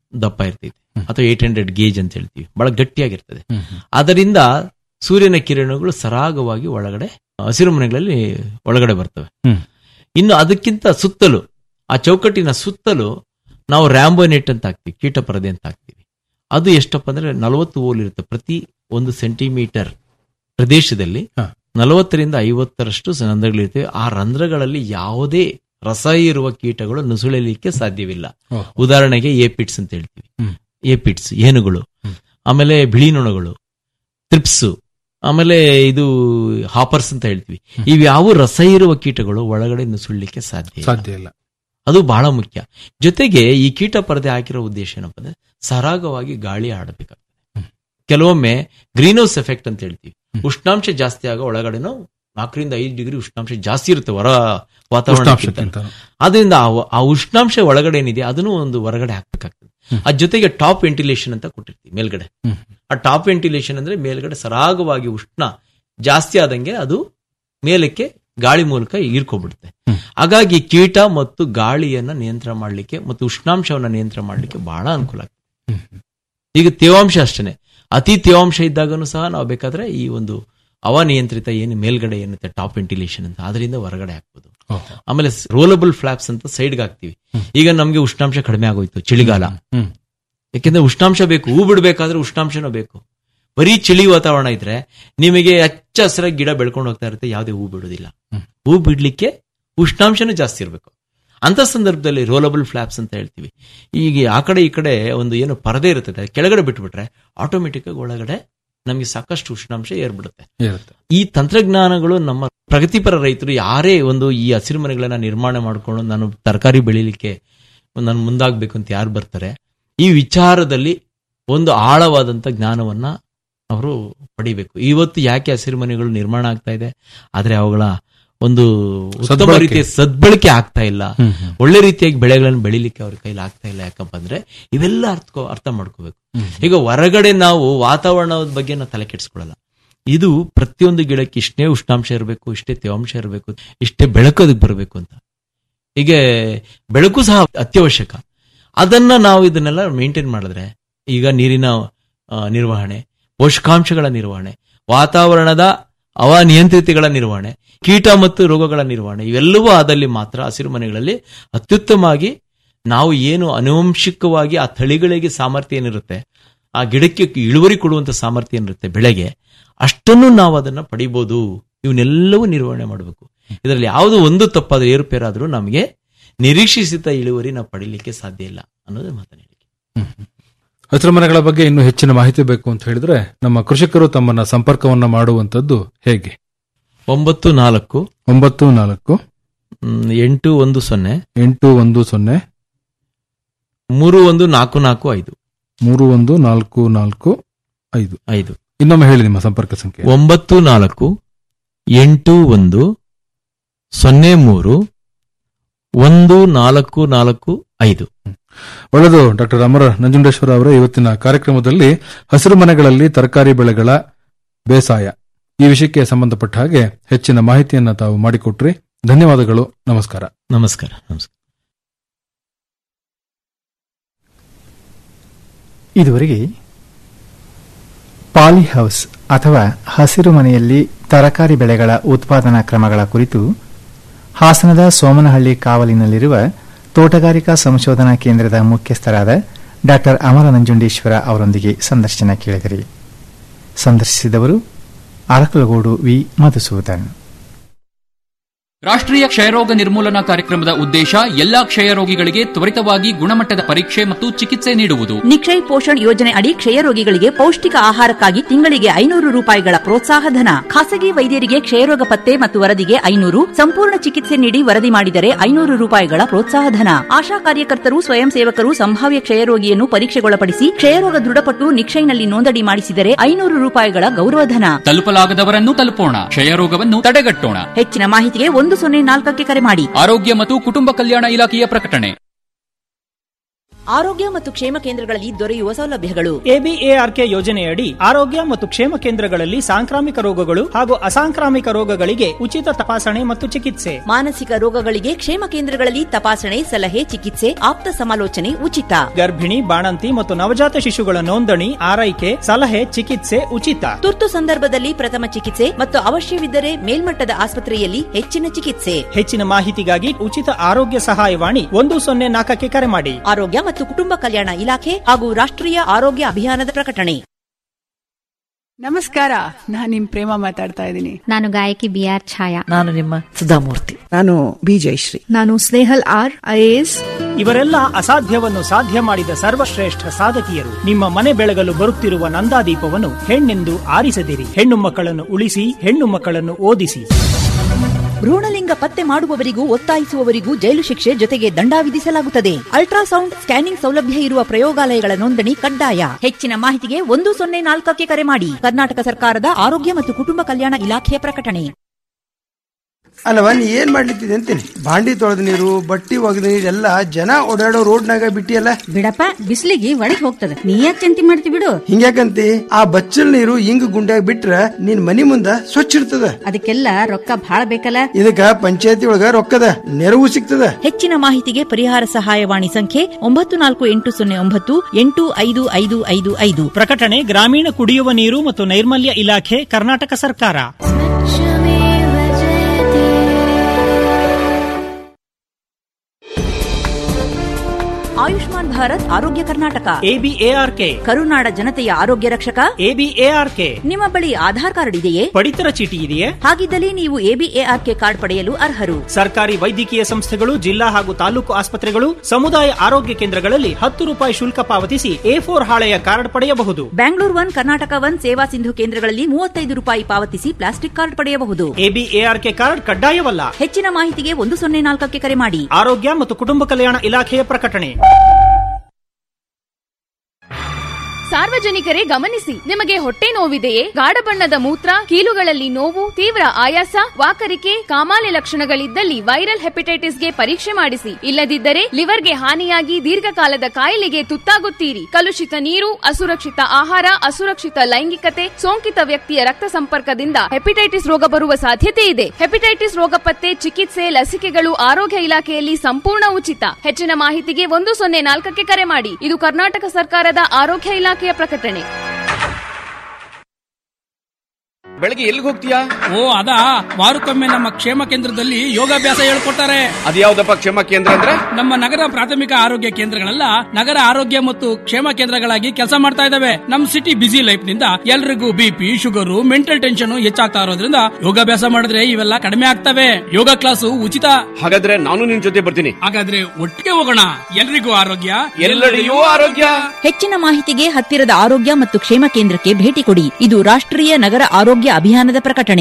ದಪ್ಪ ಇರ್ತೈತೆ ಅಥವಾ ಏಟ್ ಹಂಡ್ರೆಡ್ ಗೇಜ್ ಅಂತ ಹೇಳ್ತೀವಿ ಬಹಳ ಗಟ್ಟಿಯಾಗಿರ್ತದೆ ಅದರಿಂದ ಸೂರ್ಯನ ಕಿರಣಗಳು ಸರಾಗವಾಗಿ ಒಳಗಡೆ ಹಸಿರು ಮನೆಗಳಲ್ಲಿ ಒಳಗಡೆ ಬರ್ತವೆ ಹ್ಮ್. ಇನ್ನು ಅದಕ್ಕಿಂತ ಸುತ್ತಲೂ ಆ ಚೌಕಟ್ಟಿನ ಸುತ್ತಲೂ ನಾವು ರ್ಯಾಂಬೋ ನೆಟ್ ಅಂತ ಹಾಕ್ತೀವಿ ಕೀಟ ಪರದೆ ಅಂತ ಹಾಕ್ತೀವಿ ಅದು ಎಷ್ಟಪ್ಪ ಅಂದ್ರೆ ನಲವತ್ತು ಓಲ್ ಇರುತ್ತೆ ಪ್ರತಿ ಒಂದು ಸೆಂಟಿಮೀಟರ್ ಪ್ರದೇಶದಲ್ಲಿ ನಲವತ್ತರಿಂದ ಐವತ್ತರಷ್ಟು ರಂಧ್ರಗಳಿರ್ತವೆ ಆ ರಂಧ್ರಗಳಲ್ಲಿ ಯಾವುದೇ ರಸ ಇರುವ ಕೀಟಗಳು ನುಸುಳಲಿಕ್ಕೆ ಸಾಧ್ಯವಿಲ್ಲ ಓಹ್. ಉದಾಹರಣೆಗೆ ಏಪಿಟ್ಸ್ ಅಂತ ಹೇಳ್ತೀವಿ ಹ್ಮ್. ಏಪಿಟ್ಸ್ ಏನುಗಳು ಆಮೇಲೆ ಬಿಳಿ ನೊಣಗಳು ತ್ರಿಪ್ಸು ಆಮೇಲೆ ಇದು ಹಾಪರ್ಸ್ ಅಂತ ಹೇಳ್ತೀವಿ ಇವ್ಯಾವು ರಸ ಇರುವ ಕೀಟಗಳು ಒಳಗಡೆ ನುಸುಳಲಿಕ್ಕೆ ಸಾಧ್ಯ ಇಲ್ಲ. ಸಾಧ್ಯ ಇಲ್ಲ ಅದು ಬಹಳ ಮುಖ್ಯ ಜೊತೆಗೆ ಈ ಕೀಟ ಪರದೆ ಹಾಕಿರೋ ಉದ್ದೇಶ ಏನಪ್ಪ ಅಂದ್ರೆ ಸರಾಗವಾಗಿ ಗಾಳಿ ಆಡಬೇಕಾಗ್ತದೆ ಕೆಲವೊಮ್ಮೆ ಗ್ರೀನ್ ಹೌಸ್ ಎಫೆಕ್ಟ್ ಅಂತ ಹೇಳ್ತೀವಿ ಉಷ್ಣಾಂಶ ಜಾಸ್ತಿ ಆಗ ಒಳಗಡೆನೂ ನಾಲ್ಕರಿಂದ ಐದು ಡಿಗ್ರಿ ಉಷ್ಣಾಂಶ ಜಾಸ್ತಿ ಇರುತ್ತೆ ಹೊರ ವಾತಾವರಣಕ್ಕಿಂತ ಉಷ್ಣಾಂಶಕ್ಕಿಂತ. ಅದರಿಂದ ಆ- ಆ ಉಷ್ಣಾಂಶ ಒಳಗಡೆ ಏನಿದೆ ಅದನ್ನು ಒಂದು ಹೊರಗಡೆ ಹಾಕ್ಬೇಕಾಗ್ತದೆ ಅದ್ ಜೊತೆಗೆ ಟಾಪ್ ವೆಂಟಿಲೇಷನ್ ಅಂತ ಕೊಟ್ಟಿರ್ತೀವಿ ಮೇಲ್ಗಡೆ ಆ ಟಾಪ್ ವೆಂಟಿಲೇಷನ್ ಅಂದ್ರೆ ಮೇಲ್ಗಡೆ ಸರಾಗವಾಗಿ ಉಷ್ಣ ಜಾಸ್ತಿ ಆದಂಗೆ ಅದು ಮೇಲಕ್ಕೆ ಗಾಳಿ ಮೂಲಕ ಹೀರ್ಕೊಂಡ್ಬಿಡುತ್ತೆ ಹಾಗಾಗಿ ಕೀಟ ಮತ್ತು ಗಾಳಿಯನ್ನ ನಿಯಂತ್ರಣ ಮಾಡಲಿಕ್ಕೆ ಮತ್ತು ಉಷ್ಣಾಂಶವನ್ನ ನಿಯಂತ್ರಣ ಮಾಡಲಿಕ್ಕೆ ಬಹಳ ಅನುಕೂಲ ಆಗ್ತದೆ ಈಗ ತೇವಾಂಶ ಅಷ್ಟೇನೆ ಅತಿ ತೇವಾಂಶ ಇದ್ದಾಗನು ಸಹ ನಾವು ಬೇಕಾದ್ರೆ ಈ ಒಂದು ಅವನಿಯಂತ್ರಿತ ಏನು ಮೇಲ್ಗಡೆ ಏನಿರುತ್ತೆ ಟಾಪ್ ವೆಂಟಿಲೇಷನ್ ಅಂತ ಅದರಿಂದ ಹೊರಗಡೆ ಹಾಕ್ಬೋದು ಆಮೇಲೆ ರೋಲಬಲ್ ಫ್ಲಾಪ್ಸ್ ಅಂತ ಸೈಡ್ಗೆ ಹಾಕ್ತಿವಿ ಈಗ ನಮ್ಗೆ ಉಷ್ಣಾಂಶ ಕಡಿಮೆ ಆಗೋಯ್ತು ಚಳಿಗಾಲ ಹ್ಮ್. ಯಾಕೆಂದ್ರೆ ಉಷ್ಣಾಂಶ ಬೇಕು ಹೂ ಬಿಡ್ಬೇಕಾದ್ರೆ ಉಷ್ಣಾಂಶನೂ ಬೇಕು ಬರೀ ಚಳಿ ವಾತಾವರಣ ಇದ್ರೆ ನಿಮಗೆ ಹಚ್ಚ ಹಸಿರಾಗಿ ಗಿಡ ಬೆಳ್ಕೊಂಡು ಹೋಗ್ತಾ ಇರುತ್ತೆ ಯಾವುದೇ ಹೂ ಬಿಡೋದಿಲ್ಲ ಹೂ ಬಿಡ್ಲಿಕ್ಕೆ ಉಷ್ಣಾಂಶನೂ ಜಾಸ್ತಿ ಇರಬೇಕು ಅಂತ ಸಂದರ್ಭದಲ್ಲಿ ರೋಲಬಲ್ ಫ್ಲಾಪ್ಸ್ ಅಂತ ಹೇಳ್ತೀವಿ ಈಗ ಆ ಕಡೆ ಈ ಕಡೆ ಒಂದು ಏನು ಪರದೆ ಇರುತ್ತದೆ ಕೆಳಗಡೆ ಬಿಟ್ಬಿಟ್ರೆ ಆಟೋಮೆಟಿಕ್ ಆಗಿ ಒಳಗಡೆ ನಮಗೆ ಸಾಕಷ್ಟು ಉಷ್ಣಾಂಶ ಏರ್ಬಿಡುತ್ತೆ ಇರುತ್ತೆ ಈ ತಂತ್ರಜ್ಞಾನಗಳು ನಮ್ಮ ಪ್ರಗತಿಪರ ರೈತರು ಯಾರೇ ಒಂದು ಈ ಹಸಿರು ಮನೆಗಳನ್ನ ನಿರ್ಮಾಣ ಮಾಡಿಕೊಂಡು ನಾನು ತರಕಾರಿ ಬೆಳಿಲಿಕ್ಕೆ ನಾನು ಮುಂದಾಗಬೇಕು ಅಂತ ಯಾರು ಬರ್ತಾರೆ ಈ ವಿಚಾರದಲ್ಲಿ ಒಂದು ಆಳವಾದಂತ ಜ್ಞಾನವನ್ನ ಅವರು ಪಡಿಬೇಕು ಇವತ್ತು ಯಾಕೆ ಹಸಿರು ಮನೆಗಳು ನಿರ್ಮಾಣ ಆಗ್ತಾ ಇದೆ ಆದ್ರೆ ಅವುಗಳ ಒಂದು ಉತ್ತಮ ಸದ್ಬಳಕೆ. ರೀತಿಯ ಸದ್ಬಳಕೆ ಆಗ್ತಾ ಇಲ್ಲ ಹ್ಮ್, ಹ್ಮ್. ಒಳ್ಳೆ ರೀತಿಯಾಗಿ ಬೆಳೆಗಳನ್ನು ಬೆಳಿಲಿಕ್ಕೆ ಅವ್ರ ಕೈಲಿ ಆಗ್ತಾ ಇಲ್ಲ ಯಾಕಪ್ಪ ಅಂದ್ರೆ ಇವೆಲ್ಲ ಅರ್ಥ ಅರ್ಥ ಮಾಡ್ಕೋಬೇಕು ಈಗ ಹೊರಗಡೆ ನಾವು ವಾತಾವರಣದ ಬಗ್ಗೆ ನಾವು ತಲೆ ಕೆಡಿಸ್ಕೊಳ್ಳಲ್ಲ ಇದು ಪ್ರತಿಯೊಂದು ಗಿಡಕ್ಕೆ ಇಷ್ಟೇ ಉಷ್ಣಾಂಶ ಇರಬೇಕು ಇಷ್ಟೇ ತೇವಾಂಶ ಇರಬೇಕು ಇಷ್ಟೇ ಬೆಳಕು ಅದಕ್ಕೆ ಬರಬೇಕು ಅಂತ ಹೀಗೆ ಬೆಳಕು ಸಹ ಅತ್ಯವಶ್ಯಕ ಅದನ್ನ ನಾವು ಇದನ್ನೆಲ್ಲ ಮೇಂಟೈನ್ ಮಾಡಿದ್ರೆ ಈಗ ನೀರಿನ ಆ, ನಿರ್ವಹಣೆ ಪೋಷಕಾಂಶಗಳ ನಿರ್ವಹಣೆ ವಾತಾವರಣದ ಅವನಿಯಂತ್ರಿತಗಳ ನಿರ್ವಹಣೆ ಕೀಟ ಮತ್ತು ರೋಗಗಳ ನಿರ್ವಹಣೆ ಇವೆಲ್ಲವೂ ಆದಲ್ಲಿ ಮಾತ್ರ ಹಸಿರು ಮನೆಗಳಲ್ಲಿ ಅತ್ಯುತ್ತಮವಾಗಿ ನಾವು ಏನು ಅನುವಂಶಿಕವಾಗಿ ಆ ತಳಿಗಳಿಗೆ ಸಾಮರ್ಥ್ಯ ಏನಿರುತ್ತೆ ಆ ಗಿಡಕ್ಕೆ ಇಳುವರಿ ಕೊಡುವಂತ ಸಾಮರ್ಥ್ಯ ಏನಿರುತ್ತೆ ಬೆಳೆಗೆ ಅಷ್ಟನ್ನು ನಾವು ಅದನ್ನ ಪಡಿಬಹುದು ಇವನ್ನೆಲ್ಲವೂ ನಿರ್ವಹಣೆ ಮಾಡಬೇಕು ಇದರಲ್ಲಿ ಯಾವುದು ಒಂದು ತಪ್ಪಾದ್ರೆ ಏರುಪೇರಾದ್ರೂ ನಮಗೆ ನಿರೀಕ್ಷಿಸಿದ ಇಳುವರಿ ನಾವು ಪಡಿಲಿಕ್ಕೆ ಸಾಧ್ಯ ಇಲ್ಲ ಅನ್ನೋದು ಮಾತನ್ನ ಹೇಳಿ ಹಸಿರು ಮನೆಗಳ ಬಗ್ಗೆ ಇನ್ನೂ ಹೆಚ್ಚಿನ ಮಾಹಿತಿ ಬೇಕು ಅಂತ ಹೇಳಿದ್ರೆ ನಮ್ಮ ಕೃಷಿಕರು ತಮ್ಮನ್ನ ಸಂಪರ್ಕವನ್ನ ಮಾಡುವಂತದ್ದು ಹೇಗೆ ಒಂಬತ್ತು ನಾಲ್ಕು ಒಂಬತ್ತು ನಾಲ್ಕು ಮ್, ಎಂಟು ಒಂದು ಸೊನ್ನೆ ಎಂಟು ಒಂದು ಸೊನ್ನೆ ಮೂರು ಒಂದು ನಾಲ್ಕು ನಾಲ್ಕು ಐದು ಮೂರು ಒಂದು ನಾಲ್ಕು ನಾಲ್ಕು ಐದು ಐದು ಇನ್ನೊಮ್ಮೆ ಹೇಳಿ ನಿಮ್ಮ ಸಂಪರ್ಕ ಸಂಖ್ಯೆ ಒಂಬತ್ತು ನಾಲ್ಕು ಎಂಟು ಒಂದು ಸೊನ್ನೆ ಮೂರು ಒಂದು ನಾಲ್ಕು ನಾಲ್ಕು ಐದು ಒಳ್ಳೆಯದು ಡಾಕ್ಟರ್ ಅಮರ ನಂಜುಂಡೇಶ್ವರ ಅವರೇ ಇವತ್ತಿನ ಕಾರ್ಯಕ್ರಮದಲ್ಲಿ ಹಸಿರು ಮನೆಗಳಲ್ಲಿ ತರಕಾರಿ ಬೆಳೆಗಳ ಬೇಸಾಯ ಈ ವಿಷಯಕ್ಕೆ ಸಂಬಂಧಪಟ್ಟ ಹಾಗೆ ಹೆಚ್ಚಿನ ಮಾಹಿತಿಯನ್ನ ತಾವು ಮಾಡಿಕೊಟ್ರಿ ಧನ್ಯವಾದಗಳು ನಮಸ್ಕಾರ ನಮಸ್ಕಾರ ನಮಸ್ಕಾರ ಇದುವರೆಗೆ ಪಾಲಿಹೌಸ್ ಅಥವಾ ಹಸಿರು ಮನೆಯಲ್ಲಿ ತರಕಾರಿ ಬೆಳೆಗಳ ಉತ್ಪಾದನಾ ಕ್ರಮಗಳ ಕುರಿತು ಹಾಸನದ ಸೋಮನಹಳ್ಳಿ ಕಾವಲಿನಲ್ಲಿರುವ ತೋಟಗಾರಿಕಾ ಸಂಶೋಧನಾ ಕೇಂದ್ರದ ಮುಖ್ಯಸ್ಥರಾದ ಡಾ ಅಮರ ನಂಜುಂಡೇಶ್ವರ ಅವರೊಂದಿಗೆ ಸಂದರ್ಶನ ಕೇಳಿದಿರಿ ಸಂದರ್ಶಿಸಿದವರು ಅರಕಲಗೂಡು ವಿ ಮಧುಸೂದನ್ ರಾಷ್ಟ್ರೀಯ ಕ್ಷಯರೋಗ ನಿರ್ಮೂಲನಾ ಕಾರ್ಯಕ್ರಮದ ಉದ್ದೇಶ ಎಲ್ಲಾ ಕ್ಷಯರೋಗಿಗಳಿಗೆ ತ್ವರಿತವಾಗಿ ಗುಣಮಟ್ಟದ ಪರೀಕ್ಷೆ ಮತ್ತು ಚಿಕಿತ್ಸೆ ನೀಡುವುದು ನಿಕ್ಷಯ್ ಪೋಷಣ್ ಯೋಜನೆ ಅಡಿ ಕ್ಷಯರೋಗಿಗಳಿಗೆ ಪೌಷ್ಟಿಕ ಆಹಾರಕ್ಕಾಗಿ ತಿಂಗಳಿಗೆ ಐನೂರು ರೂಪಾಯಿಗಳ ಪ್ರೋತ್ಸಾಹ ಧನ ಖಾಸಗಿ ವೈದ್ಯರಿಗೆ ಕ್ಷಯರೋಗ ಪತ್ತೆ ಮತ್ತು ವರದಿಗೆ ಐನೂರು ಸಂಪೂರ್ಣ ಚಿಕಿತ್ಸೆ ನೀಡಿ ವರದಿ ಮಾಡಿದರೆ ಐನೂರು ರೂಪಾಯಿಗಳ ಪ್ರೋತ್ಸಾಹ ಧನ ಆಶಾ ಕಾರ್ಯಕರ್ತರು ಸ್ವಯಂ ಸೇವಕರು ಸಂಭಾವ್ಯ ಕ್ಷಯರೋಗಿಯನ್ನು ಪರೀಕ್ಷೆಗೊಳಪಡಿಸಿ ಕ್ಷಯರೋಗ ದೃಢಪಟ್ಟು ನಿಕ್ಷಯ್ನಲ್ಲಿ ನೋಂದಣಿ ಮಾಡಿಸಿದರೆ ಐನೂರು ರೂಪಾಯಿಗಳ ಗೌರವಧನ ತಲುಪಲಾಗದವರನ್ನು ತಲುಪೋಣ ಕ್ಷಯರೋಗವನ್ನು ತಡೆಗಟ್ಟೋಣ ಹೆಚ್ಚಿನ ಮಾಹಿತಿಗೆ ಒಂದು ಸೊನ್ನೆ ನಾಲ್ಕಕ್ಕೆ ಕರೆ ಮಾಡಿ ಆರೋಗ್ಯ ಮತ್ತು ಕುಟುಂಬ ಕಲ್ಯಾಣ ಇಲಾಖೆಯ ಪ್ರಕಟಣೆ ಆರೋಗ್ಯ ಮತ್ತು ಕ್ಷೇಮ ಕೇಂದ್ರಗಳಲ್ಲಿ ದೊರೆಯುವ ಸೌಲಭ್ಯಗಳು ಎಬಿಎಆರ್ಕೆ ಯೋಜನೆಯಡಿ ಆರೋಗ್ಯ ಮತ್ತು ಕ್ಷೇಮ ಕೇಂದ್ರಗಳಲ್ಲಿ ಸಾಂಕ್ರಾಮಿಕ ರೋಗಗಳು ಹಾಗೂ ಅಸಾಂಕ್ರಾಮಿಕ ರೋಗಗಳಿಗೆ ಉಚಿತ ತಪಾಸಣೆ ಮತ್ತು ಚಿಕಿತ್ಸೆ ಮಾನಸಿಕ ರೋಗಗಳಿಗೆ ಕ್ಷೇಮ ಕೇಂದ್ರಗಳಲ್ಲಿ ತಪಾಸಣೆ ಸಲಹೆ ಚಿಕಿತ್ಸೆ ಆಪ್ತ ಸಮಾಲೋಚನೆ ಉಚಿತ ಗರ್ಭಿಣಿ ಬಾಣಂತಿ ಮತ್ತು ನವಜಾತ ಶಿಶುಗಳ ನೋಂದಣಿ ಆರೈಕೆ ಸಲಹೆ ಚಿಕಿತ್ಸೆ ಉಚಿತ ತುರ್ತು ಸಂದರ್ಭದಲ್ಲಿ ಪ್ರಥಮ ಚಿಕಿತ್ಸೆ ಮತ್ತು ಅವಶ್ಯವಿದ್ದರೆ ಮೇಲ್ಮಟ್ಟದ ಆಸ್ಪತ್ರೆಯಲ್ಲಿ ಹೆಚ್ಚಿನ ಚಿಕಿತ್ಸೆ ಹೆಚ್ಚಿನ ಮಾಹಿತಿಗಾಗಿ ಉಚಿತ ಆರೋಗ್ಯ ಸಹಾಯವಾಣಿ ಒಂದು ಸೊನ್ನೆ ನಾಲ್ಕಕ್ಕೆ ಕರೆ ಮಾಡಿ ಆರೋಗ್ಯ ಮತ್ತು ಕುಟುಂಬ ಕಲ್ಯಾಣ ಇಲಾಖೆ ಹಾಗೂ ರಾಷ್ಟ್ರೀಯ ಆರೋಗ್ಯ ಅಭಿಯಾನದ ಪ್ರಕಟಣೆ ನಮಸ್ಕಾರ ನಾನ್ ನಿಮ್ ಪ್ರೇಮ ಮಾತಾಡ್ತಾ ಇದ್ದೀನಿ ನಾನು ಗಾಯಕಿ ಬಿ ಆರ್ ಛಾಯಾ ನಾನು ನಿಮ್ಮ ಸುಧಾಮೂರ್ತಿ ನಾನು ಬಿ ಜಯಶ್ರೀ ನಾನು ಸ್ನೇಹಲ್ ಆರ್ ಐಎಎಸ್ ಇವರೆಲ್ಲ ಅಸಾಧ್ಯವನ್ನು ಸಾಧ್ಯ ಮಾಡಿದ ಸರ್ವಶ್ರೇಷ್ಠ ಸಾಧಕಿಯರು ನಿಮ್ಮ ಮನೆ ಬೆಳಗಲು ಬರುತ್ತಿರುವ ನಂದಾದೀಪವನ್ನು ಹೆಣ್ಣೆಂದು ಆರಿಸದಿರಿ ಹೆಣ್ಣು ಮಕ್ಕಳನ್ನು ಉಳಿಸಿ ಹೆಣ್ಣು ಮಕ್ಕಳನ್ನು ಓದಿಸಿ ಭ್ರೂಣಲಿಂಗ ಪತ್ತೆ ಮಾಡುವವರಿಗೂ ಒತ್ತಾಯಿಸುವವರಿಗೂ ಜೈಲು ಶಿಕ್ಷೆ ಜೊತೆಗೆ ದಂಡ ವಿಧಿಸಲಾಗುತ್ತದೆ ಅಲ್ಟ್ರಾಸೌಂಡ್ ಸ್ಕ್ಯಾನಿಂಗ್ ಸೌಲಭ್ಯ ಇರುವ ಪ್ರಯೋಗಾಲಯಗಳ ನೋಂದಣಿ ಕಡ್ಡಾಯ ಹೆಚ್ಚಿನ ಮಾಹಿತಿಗೆ ಒಂದು ಸೊನ್ನೆ ನಾಲ್ಕಕ್ಕೆ ಕರೆ ಮಾಡಿ ಕರ್ನಾಟಕ ಸರ್ಕಾರದ ಆರೋಗ್ಯ ಮತ್ತು ಕುಟುಂಬ ಕಲ್ಯಾಣ ಇಲಾಖೆಯ ಪ್ರಕಟಣೆ ಅಲ್ಲವ ನೀ ಏನ್ ಮಾಡ್ಲಿತ್ತಿದೆ ಅಂತೀನಿ ಬಾಂಡಿ ತೊಳೆದ ನೀರು ಬಟ್ಟಿ ಒಗೆದ ನೀರು ಎಲ್ಲ ಜನ ಓಡಾಡೋ ರೋಡ್ನಾಗ ಬಿಟ್ಟಿಯಲ್ಲ ಬಿಡಪ್ಪ ಬಿಸಿಲಿಗೆ ಒಳಗೆ ಹೋಗ್ತದ ನೀ ಯಾಕೆ ಚಿಂತೆ ಮಾಡ್ತಿ ಬಿಡು ಹಿಂಗ್ಯಾಕಂತಿ ಆ ಬಚ್ಚಲ್ ನೀರು ಹಿಂಗ್ ಗುಂಡ್ಯಾಗ ಬಿಟ್ರ ನಿನ್ ಮನಿ ಮುಂದ ಸ್ವಚ್ಛ ಇರ್ತದ ಅದಕ್ಕೆಲ್ಲ ರೊಕ್ಕ ಬಾಳ ಬೇಕಲ್ಲ ಇದಕ್ಕ ಪಂಚಾಯತಿ ಒಳಗ ರೊಕ್ಕದ ನೆರವು ಸಿಗ್ತದ ಹೆಚ್ಚಿನ ಮಾಹಿತಿಗೆ ಪರಿಹಾರ ಸಹಾಯವಾಣಿ ಸಂಖ್ಯೆ ಒಂಬತ್ತು ನಾಲ್ಕು ಎಂಟು ಸೊನ್ನೆ ಒಂಬತ್ತು ಎಂಟು ಐದು ಐದು ಐದು ಐದು ಪ್ರಕಟಣೆ ಗ್ರಾಮೀಣ ಕುಡಿಯುವ ನೀರು ಮತ್ತು ನೈರ್ಮಲ್ಯ ಇಲಾಖೆ ಕರ್ನಾಟಕ ಸರ್ಕಾರ ಆಯುಷ್ಮಾನ್ ಭಾರತ್ ಆರೋಗ್ಯ ಕರ್ನಾಟಕ ಎಬಿಎಆರ್ಕೆ ಕರುನಾಡ ಜನತೆಯ ಆರೋಗ್ಯ ರಕ್ಷಕ ಎಬಿಎಆರ್ಕೆ ನಿಮ್ಮ ಬಳಿ ಆಧಾರ್ ಕಾರ್ಡ್ ಇದೆಯೇ ಪಡಿತರ ಚೀಟಿ ಇದೆಯೇ ಹಾಗಿದ್ದಲ್ಲಿ ನೀವು ಎಬಿಎಆರ್ಕೆ ಕಾರ್ಡ್ ಪಡೆಯಲು ಅರ್ಹರು ಸರ್ಕಾರಿ ವೈದ್ಯಕೀಯ ಸಂಸ್ಥೆಗಳು ಜಿಲ್ಲಾ ಹಾಗೂ ತಾಲೂಕು ಆಸ್ಪತ್ರೆಗಳು ಸಮುದಾಯ ಆರೋಗ್ಯ ಕೇಂದ್ರಗಳಲ್ಲಿ ಹತ್ತು ರೂಪಾಯಿ ಶುಲ್ಕ ಪಾವತಿಸಿ ಎ ಫೋರ್ ಹಾಳೆಯ ಕಾರ್ಡ್ ಪಡೆಯಬಹುದು ಬ್ಯಾಂಗ್ಳೂರ್ ಒನ್ ಕರ್ನಾಟಕ ಒನ್ ಸೇವಾ ಸಿಂಧು ಕೇಂದ್ರಗಳಲ್ಲಿ ಮೂವತ್ತೈದು ರೂಪಾಯಿ ಪಾವತಿಸಿ ಪ್ಲಾಸ್ಟಿಕ್ ಕಾರ್ಡ್ ಪಡೆಯಬಹುದು ಎಬಿಎಆರ್ಕೆ ಕಾರ್ಡ್ ಕಡ್ಡಾಯವಲ್ಲ ಹೆಚ್ಚಿನ ಮಾಹಿತಿಗೆ ಒಂದು ಸೊನ್ನೆ ನಾಲ್ಕಕ್ಕೆ ಕರೆ ಮಾಡಿ ಆರೋಗ್ಯ ಮತ್ತು ಕುಟುಂಬ ಕಲ್ಯಾಣ ಇಲಾಖೆಯ ಪ್ರಕಟಣೆ ಸಾರ್ವಜನಿಕರೇ ಗಮನಿಸಿ ನಿಮಗೆ ಹೊಟ್ಟೆ ನೋವಿದೆಯೇ ಗಾಢ ಬಣ್ಣದ ಮೂತ್ರ ಕೀಲುಗಳಲ್ಲಿ ನೋವು ತೀವ್ರ ಆಯಾಸ ವಾಕರಿಕೆ ಕಾಮಾಲೆ ಲಕ್ಷಣಗಳಿದ್ದಲ್ಲಿ ವೈರಲ್ ಹೆಪಟೈಟಿಸ್ಗೆ ಪರೀಕ್ಷೆ ಮಾಡಿಸಿ ಇಲ್ಲದಿದ್ದರೆ ಲಿವರ್ಗೆ ಹಾನಿಯಾಗಿ ದೀರ್ಘಕಾಲದ ಕಾಯಿಲೆಗೆ ತುತ್ತಾಗುತ್ತೀರಿ ಕಲುಷಿತ ನೀರು ಅಸುರಕ್ಷಿತ ಆಹಾರ ಅಸುರಕ್ಷಿತ ಲೈಂಗಿಕತೆ ಸೋಂಕಿತ ವ್ಯಕ್ತಿಯ ರಕ್ತ ಸಂಪರ್ಕದಿಂದ ಹೆಪಟೈಟಿಸ್ ರೋಗ ಬರುವ ಸಾಧ್ಯತೆ ಇದೆ ಹೆಪಟೈಟಿಸ್ ರೋಗ ಪತ್ತೆ ಚಿಕಿತ್ಸೆ ಲಸಿಕೆಗಳು ಆರೋಗ್ಯ ಇಲಾಖೆಯಲ್ಲಿ ಸಂಪೂರ್ಣ ಉಚಿತ ಹೆಚ್ಚಿನ ಮಾಹಿತಿಗೆ ಒಂದು ಸೊನ್ನೆ ನಾಲ್ಕಕ್ಕೆ ಕರೆ ಮಾಡಿ ಇದು ಕರ್ನಾಟಕ ಸರ್ಕಾರದ ಆರೋಗ್ಯ ಇಲಾಖೆಯ ಪ್ರಕಟಣೆ ಬೆಳಗ್ಗೆ ಎಲ್ಲಿಗೆ ಹೋಗ್ತೀಯಾ ಓ ಅದಾ ವಾರಕ್ಕೊಮ್ಮೆ ನಮ್ಮ ಕ್ಷೇಮ ಕೇಂದ್ರದಲ್ಲಿ ಯೋಗಾಭ್ಯಾಸ ಹೇಳ್ಕೊಡ್ತಾರೆ ಅದ್ಯಾವ್ದಪ್ಪ ಕ್ಷೇಮ ಕೇಂದ್ರ ಅಂದ್ರೆ ನಮ್ಮ ನಗರ ಪ್ರಾಥಮಿಕ ಆರೋಗ್ಯ ಕೇಂದ್ರಗಳೆಲ್ಲ ನಗರ ಆರೋಗ್ಯ ಮತ್ತು ಕ್ಷೇಮ ಕೇಂದ್ರಗಳಾಗಿ ಕೆಲಸ ಮಾಡ್ತಾ ಇದಾವೆ ನಮ್ ಸಿಟಿ ಬಿಸಿ ಲೈಫ್ ನಿಂದ ಎಲ್ರಿಗೂ ಬಿಪಿ ಶುಗರು ಮೆಂಟಲ್ ಟೆನ್ಷನ್ ಹೆಚ್ಚಾಗ್ತಾ ಇರೋದ್ರಿಂದ ಯೋಗಾಭ್ಯಾಸ ಮಾಡಿದ್ರೆ ಇವೆಲ್ಲ ಕಡಿಮೆ ಆಗ್ತವೆ ಯೋಗ ಕ್ಲಾಸು ಉಚಿತ ಹಾಗಾದ್ರೆ ನಾನು ನಿನ್ ಜೊತೆ ಬರ್ತೀನಿ ಹಾಗಾದ್ರೆ ಒಟ್ಟಿಗೆ ಹೋಗೋಣ ಎಲ್ರಿಗೂ ಆರೋಗ್ಯ ಎಲ್ಲೆಡೆಯೂ ಆರೋಗ್ಯ ಹೆಚ್ಚಿನ ಮಾಹಿತಿಗೆ ಹತ್ತಿರದ ಆರೋಗ್ಯ ಮತ್ತು ಕ್ಷೇಮ ಕೇಂದ್ರಕ್ಕೆ ಭೇಟಿ ಕೊಡಿ ಇದು ರಾಷ್ಟ್ರೀಯ ನಗರ ಆರೋಗ್ಯ ಅಭಿಯಾನದ ಪ್ರಕಟಣೆ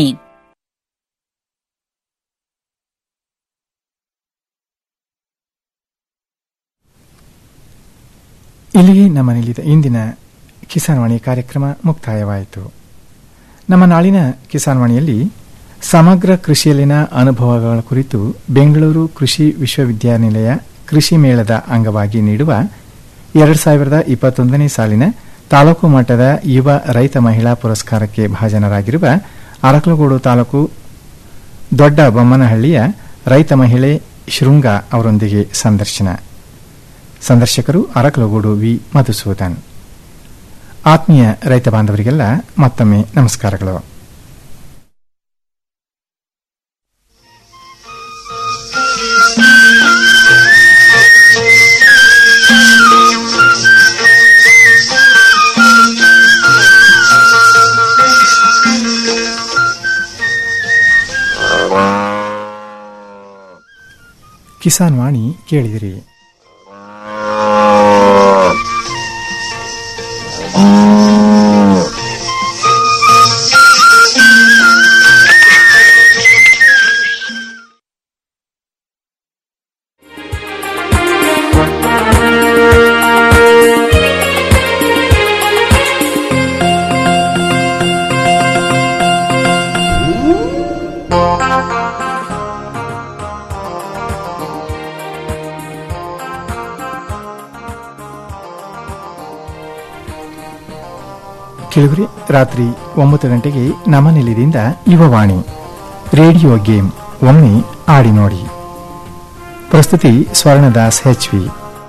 ಇಲ್ಲಿಗೆ ನಮ್ಮ ನಿಲ್ಲಿದ ಇಂದಿನ ಕಿಸಾನ್ವಾಣಿ ಕಾರ್ಯಕ್ರಮ ಮುಕ್ತಾಯವಾಯಿತು ನಮ್ಮ ನಾಳಿನ ಕಿಸಾನ್ವಾಣಿಯಲ್ಲಿ ಸಮಗ್ರ ಕೃಷಿಯಲ್ಲಿನ ಅನುಭವಗಳ ಕುರಿತು ಬೆಂಗಳೂರು ಕೃಷಿ ವಿಶ್ವವಿದ್ಯಾನಿಲಯ ಕೃಷಿ ಮೇಳದ ಅಂಗವಾಗಿ ನೀಡುವ ಎರಡು ಸಾವಿರದ ಇಪ್ಪತ್ತೊಂದನೇ ಸಾಲಿನ ತಾಲೂಕು ಮಟ್ಟದ ಯುವ ರೈತ ಮಹಿಳಾ ಪುರಸ್ಕಾರಕ್ಕೆ ಭಾಜನರಾಗಿರುವ ಅರಕಲಗೂಡು ತಾಲೂಕು ದೊಡ್ಡ ಬೊಮ್ಮನಹಳ್ಳಿಯ ರೈತ ಮಹಿಳೆ ಶೃಂಗ ಅವರೊಂದಿಗೆ ಸಂದರ್ಶನ ಸಂದರ್ಶಕರು ಅರಕಲಗೂಡು ವಿ ಮಧುಸೂದನ್ ಆತ್ಮೀಯ ರೈತ ಬಾಂಧವರಿಗೆಲ್ಲ ಮತ್ತೊಮ್ಮೆ ನಮಸ್ಕಾರಗಳು ಕಿಸಾನ್ ವಾಣಿ ಕೇಳಿದಿರಿ ಕೆಳಗರೆ ರಾತ್ರಿ ಒಂಬತ್ತು ಗಂಟೆಗೆ ನಮ್ಮ ನಿಲಯದಿಂದ ಯುವವಾಣಿ ರೇಡಿಯೋ ಗೇಮ್ ಒಮ್ಮೆ ಆಡಿ ನೋಡಿ ಪ್ರಸ್ತುತಿ ಸ್ವರ್ಣದಾಸ್ ಹೆಚ್ವಿ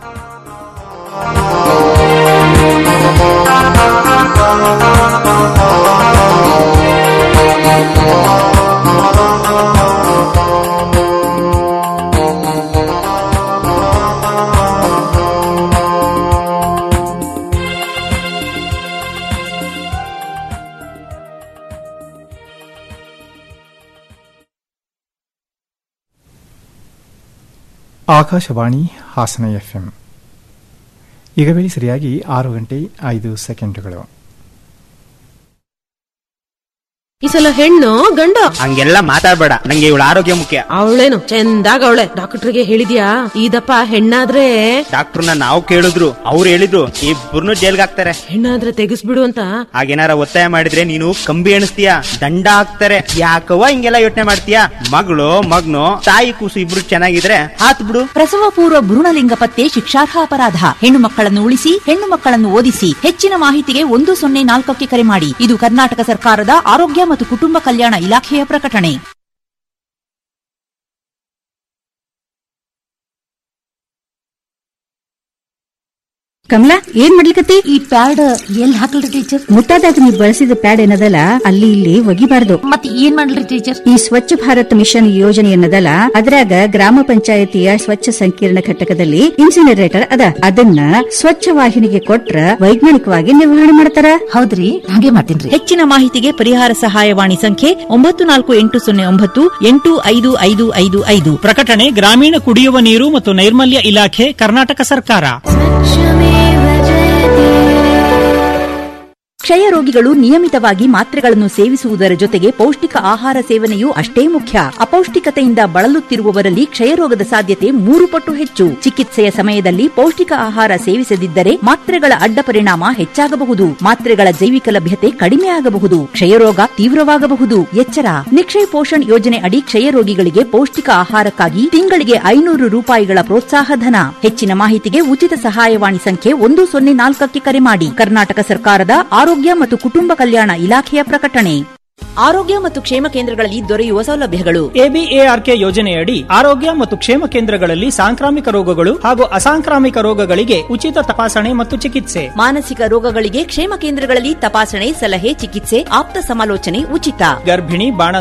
ಆಕಾಶವಾಣಿ ಹಾಸನ ಎಫ್ಎಂ ಈಗ ವೇಳೆ ಸರಿಯಾಗಿ ಆರು ಗಂಟೆ ಐದು ಸೆಕೆಂಡುಗಳು ಈ ಸಲ ಹೆಣ್ಣು ಗಂಡು ಹಂಗೆಲ್ಲ ಮಾತಾಡ್ಬೇಡ ನಂಗೆ ಇವಳ ಆರೋಗ್ಯ ಮುಖ್ಯ ಅವಳೇನು ಚಂದಾಗ ಅವಳೆ ಡಾಕ್ಟರ್ಗೆ ಹೇಳಿದ್ಯಾ ಇದಪ್ಪ ಹೆಣ್ಣಾದ್ರೆ ಡಾಕ್ಟರ್ನ ನಾವು ಕೇಳಿದ್ರು ಅವ್ರು ಹೇಳಿದ್ರು ಇಬ್ಬರನ್ನು ಜೈಲ್ಗೆ ಹಾಕ್ತಾರೆ ಹೆಣ್ಣಾದ್ರೆ ತೆಗಿಸ್ಬಿಡು ಅಂತ ಹಾಗೇನಾರ ಒತ್ತಾಯ ಮಾಡಿದ್ರೆ ನೀನು ಕಂಬಿ ಎಣಿಸ್ತೀಯ ದಂಡ ಹಾಕ್ತಾರೆ ಯಾಕವ್ವ ಹಿಂಗೆಲ್ಲ ಯೋಚನೆ ಮಾಡ್ತೀಯ ಮಗಳು ಮಗ್ನು ತಾಯಿ ಕೂಸು ಇಬ್ರು ಚೆನ್ನಾಗಿದ್ರೆ ಹಾತ್ ಬಿಡು ಪ್ರಸವ ಪೂರ್ವ ಭ್ರೂಣಲಿಂಗ ಪತ್ತೆ ಶಿಕ್ಷಾರ್ಹ ಅಪರಾಧ ಹೆಣ್ಣು ಮಕ್ಕಳನ್ನು ಉಳಿಸಿ ಹೆಣ್ಣು ಮಕ್ಕಳನ್ನು ಓದಿಸಿ ಹೆಚ್ಚಿನ ಮಾಹಿತಿಗೆ ಒಂದು ಸೊನ್ನೆ ನಾಲ್ಕಕ್ಕೆ ಕರೆ ಮಾಡಿ ಇದು ಕರ್ನಾಟಕ ಸರ್ಕಾರದ ಆರೋಗ್ಯ ಮತ್ತು ಕುಟುಂಬ ಕಲ್ಯಾಣ ಇಲಾಖೆಯ ಪ್ರಕಟಣೆ ಕಮಲಾ ಏನ್ ಮಾಡ್ಲಿಕತ್ತಿ ಈ ಪ್ಯಾಡ್ ಎಲ್ಲಿ ಹಾಕಲ್ರಿ ಟೀಚರ್ ಮುಟ್ಟಾದಾಗ ನೀ ಬಳಸಿದ ಪ್ಯಾಡ್ ಏನದಲ್ಲ ಅಲ್ಲಿ ಇಲ್ಲಿ ಒಗಿಬಾರ್ದು ಮತ್ ಏನ್ ಮಾಡ್ಲಿ ಟೀಚರ್ ಈ ಸ್ವಚ್ಛ ಭಾರತ್ ಮಿಷನ್ ಯೋಜನೆ ಏನದಲ್ಲ ಅದ್ರಾಗ ಗ್ರಾಮ ಪಂಚಾಯತಿಯ ಸ್ವಚ್ಛ ಸಂಕೀರ್ಣ ಘಟಕದಲ್ಲಿ ಇನ್ಸಿನರೇಟರ್ ಅದ ಅದನ್ನ ಸ್ವಚ್ಛ ವಾಹಿನಿಗೆ ಕೊಟ್ರ ವೈಜ್ಞಾನಿಕವಾಗಿ ನಿರ್ವಹಣೆ ಮಾಡ್ತಾರ ಹೌದ್ರಿ ಹಾಗೆ ಮಾಡ್ತೀನ್ರಿ ಹೆಚ್ಚಿನ ಮಾಹಿತಿಗೆ ಪರಿಹಾರ ಸಹಾಯವಾಣಿ ಸಂಖ್ಯೆ ಒಂಬತ್ತು ನಾಲ್ಕು ಎಂಟು ಸೊನ್ನೆ ಒಂಬತ್ತು ಎಂಟು ಐದು ಐದು ಐದು ಐದು ಪ್ರಕಟಣೆ ಗ್ರಾಮೀಣ ಕುಡಿಯುವ ನೀರು ಮತ್ತು ನೈರ್ಮಲ್ಯ ಇಲಾಖೆ ಕರ್ನಾಟಕ ಸರ್ಕಾರ ಕ್ಷಯ ರೋಗಿಗಳು ನಿಯಮಿತವಾಗಿ ಮಾತ್ರೆಗಳನ್ನು ಸೇವಿಸುವುದರ ಜೊತೆಗೆ ಪೌಷ್ಟಿಕ ಆಹಾರ ಸೇವನೆಯೂ ಅಷ್ಟೇ ಮುಖ್ಯ ಅಪೌಷ್ಟಿಕತೆಯಿಂದ ಬಳಲುತ್ತಿರುವವರಲ್ಲಿ ಕ್ಷಯರೋಗದ ಸಾಧ್ಯತೆ ಮೂರು ಪಟ್ಟು ಹೆಚ್ಚು ಚಿಕಿತ್ಸೆಯ ಸಮಯದಲ್ಲಿ ಪೌಷ್ಟಿಕ ಆಹಾರ ಸೇವಿಸದಿದ್ದರೆ ಮಾತ್ರೆಗಳ ಅಡ್ಡ ಪರಿಣಾಮ ಹೆಚ್ಚಾಗಬಹುದು ಮಾತ್ರೆಗಳ ಜೈವಿಕ ಲಭ್ಯತೆ ಕಡಿಮೆ ಆಗಬಹುದು ಕ್ಷಯರೋಗ ತೀವ್ರವಾಗಬಹುದು ಎಚ್ಚರ ನಿಕ್ಷಯ್ ಪೋಷಣ್ ಯೋಜನೆ ಅಡಿ ಕ್ಷಯ ರೋಗಿಗಳಿಗೆ ಪೌಷ್ಟಿಕ ಆಹಾರಕ್ಕಾಗಿ ತಿಂಗಳಿಗೆ ಐನೂರು ರೂಪಾಯಿಗಳ ಪ್ರೋತ್ಸಾಹ ಧನ ಹೆಚ್ಚಿನ ಮಾಹಿತಿಗೆ ಉಚಿತ ಸಹಾಯವಾಣಿ ಸಂಖ್ಯೆ ಒಂದು ಸೊನ್ನೆ ನಾಲ್ಕಕ್ಕೆ ಕರೆ ಮಾಡಿ ಕರ್ನಾಟಕ ಸರ್ಕಾರದ ಆರೋಗ್ಯ ಮತ್ತು ಕುಟುಂಬ ಕಲ್ಯಾಣ ಇಲಾಖೆಯ ಪ್ರಕಟಣೆ ಆರೋಗ್ಯ ಮತ್ತು ಕ್ಷೇಮ ಕೇಂದ್ರಗಳಲ್ಲಿ ದೊರೆಯುವ ಸೌಲಭ್ಯಗಳು ಎಬಿಎಆರ್ಕೆ ಯೋಜನೆಯಡಿ ಆರೋಗ್ಯ ಮತ್ತು ಕ್ಷೇಮ ಕೇಂದ್ರಗಳಲ್ಲಿ ಸಾಂಕ್ರಾಮಿಕ ರೋಗಗಳು ಹಾಗೂ ಅಸಾಂಕ್ರಾಮಿಕ ರೋಗಗಳಿಗೆ ಉಚಿತ ತಪಾಸಣೆ ಮತ್ತು ಚಿಕಿತ್ಸೆ ಮಾನಸಿಕ ರೋಗಗಳಿಗೆ ಕ್ಷೇಮ ಕೇಂದ್ರಗಳಲ್ಲಿ ತಪಾಸಣೆ ಸಲಹೆ ಚಿಕಿತ್ಸೆ ಆಪ್ತ ಸಮಾಲೋಚನೆ ಉಚಿತ ಗರ್ಭಿಣಿ ಬಾಣ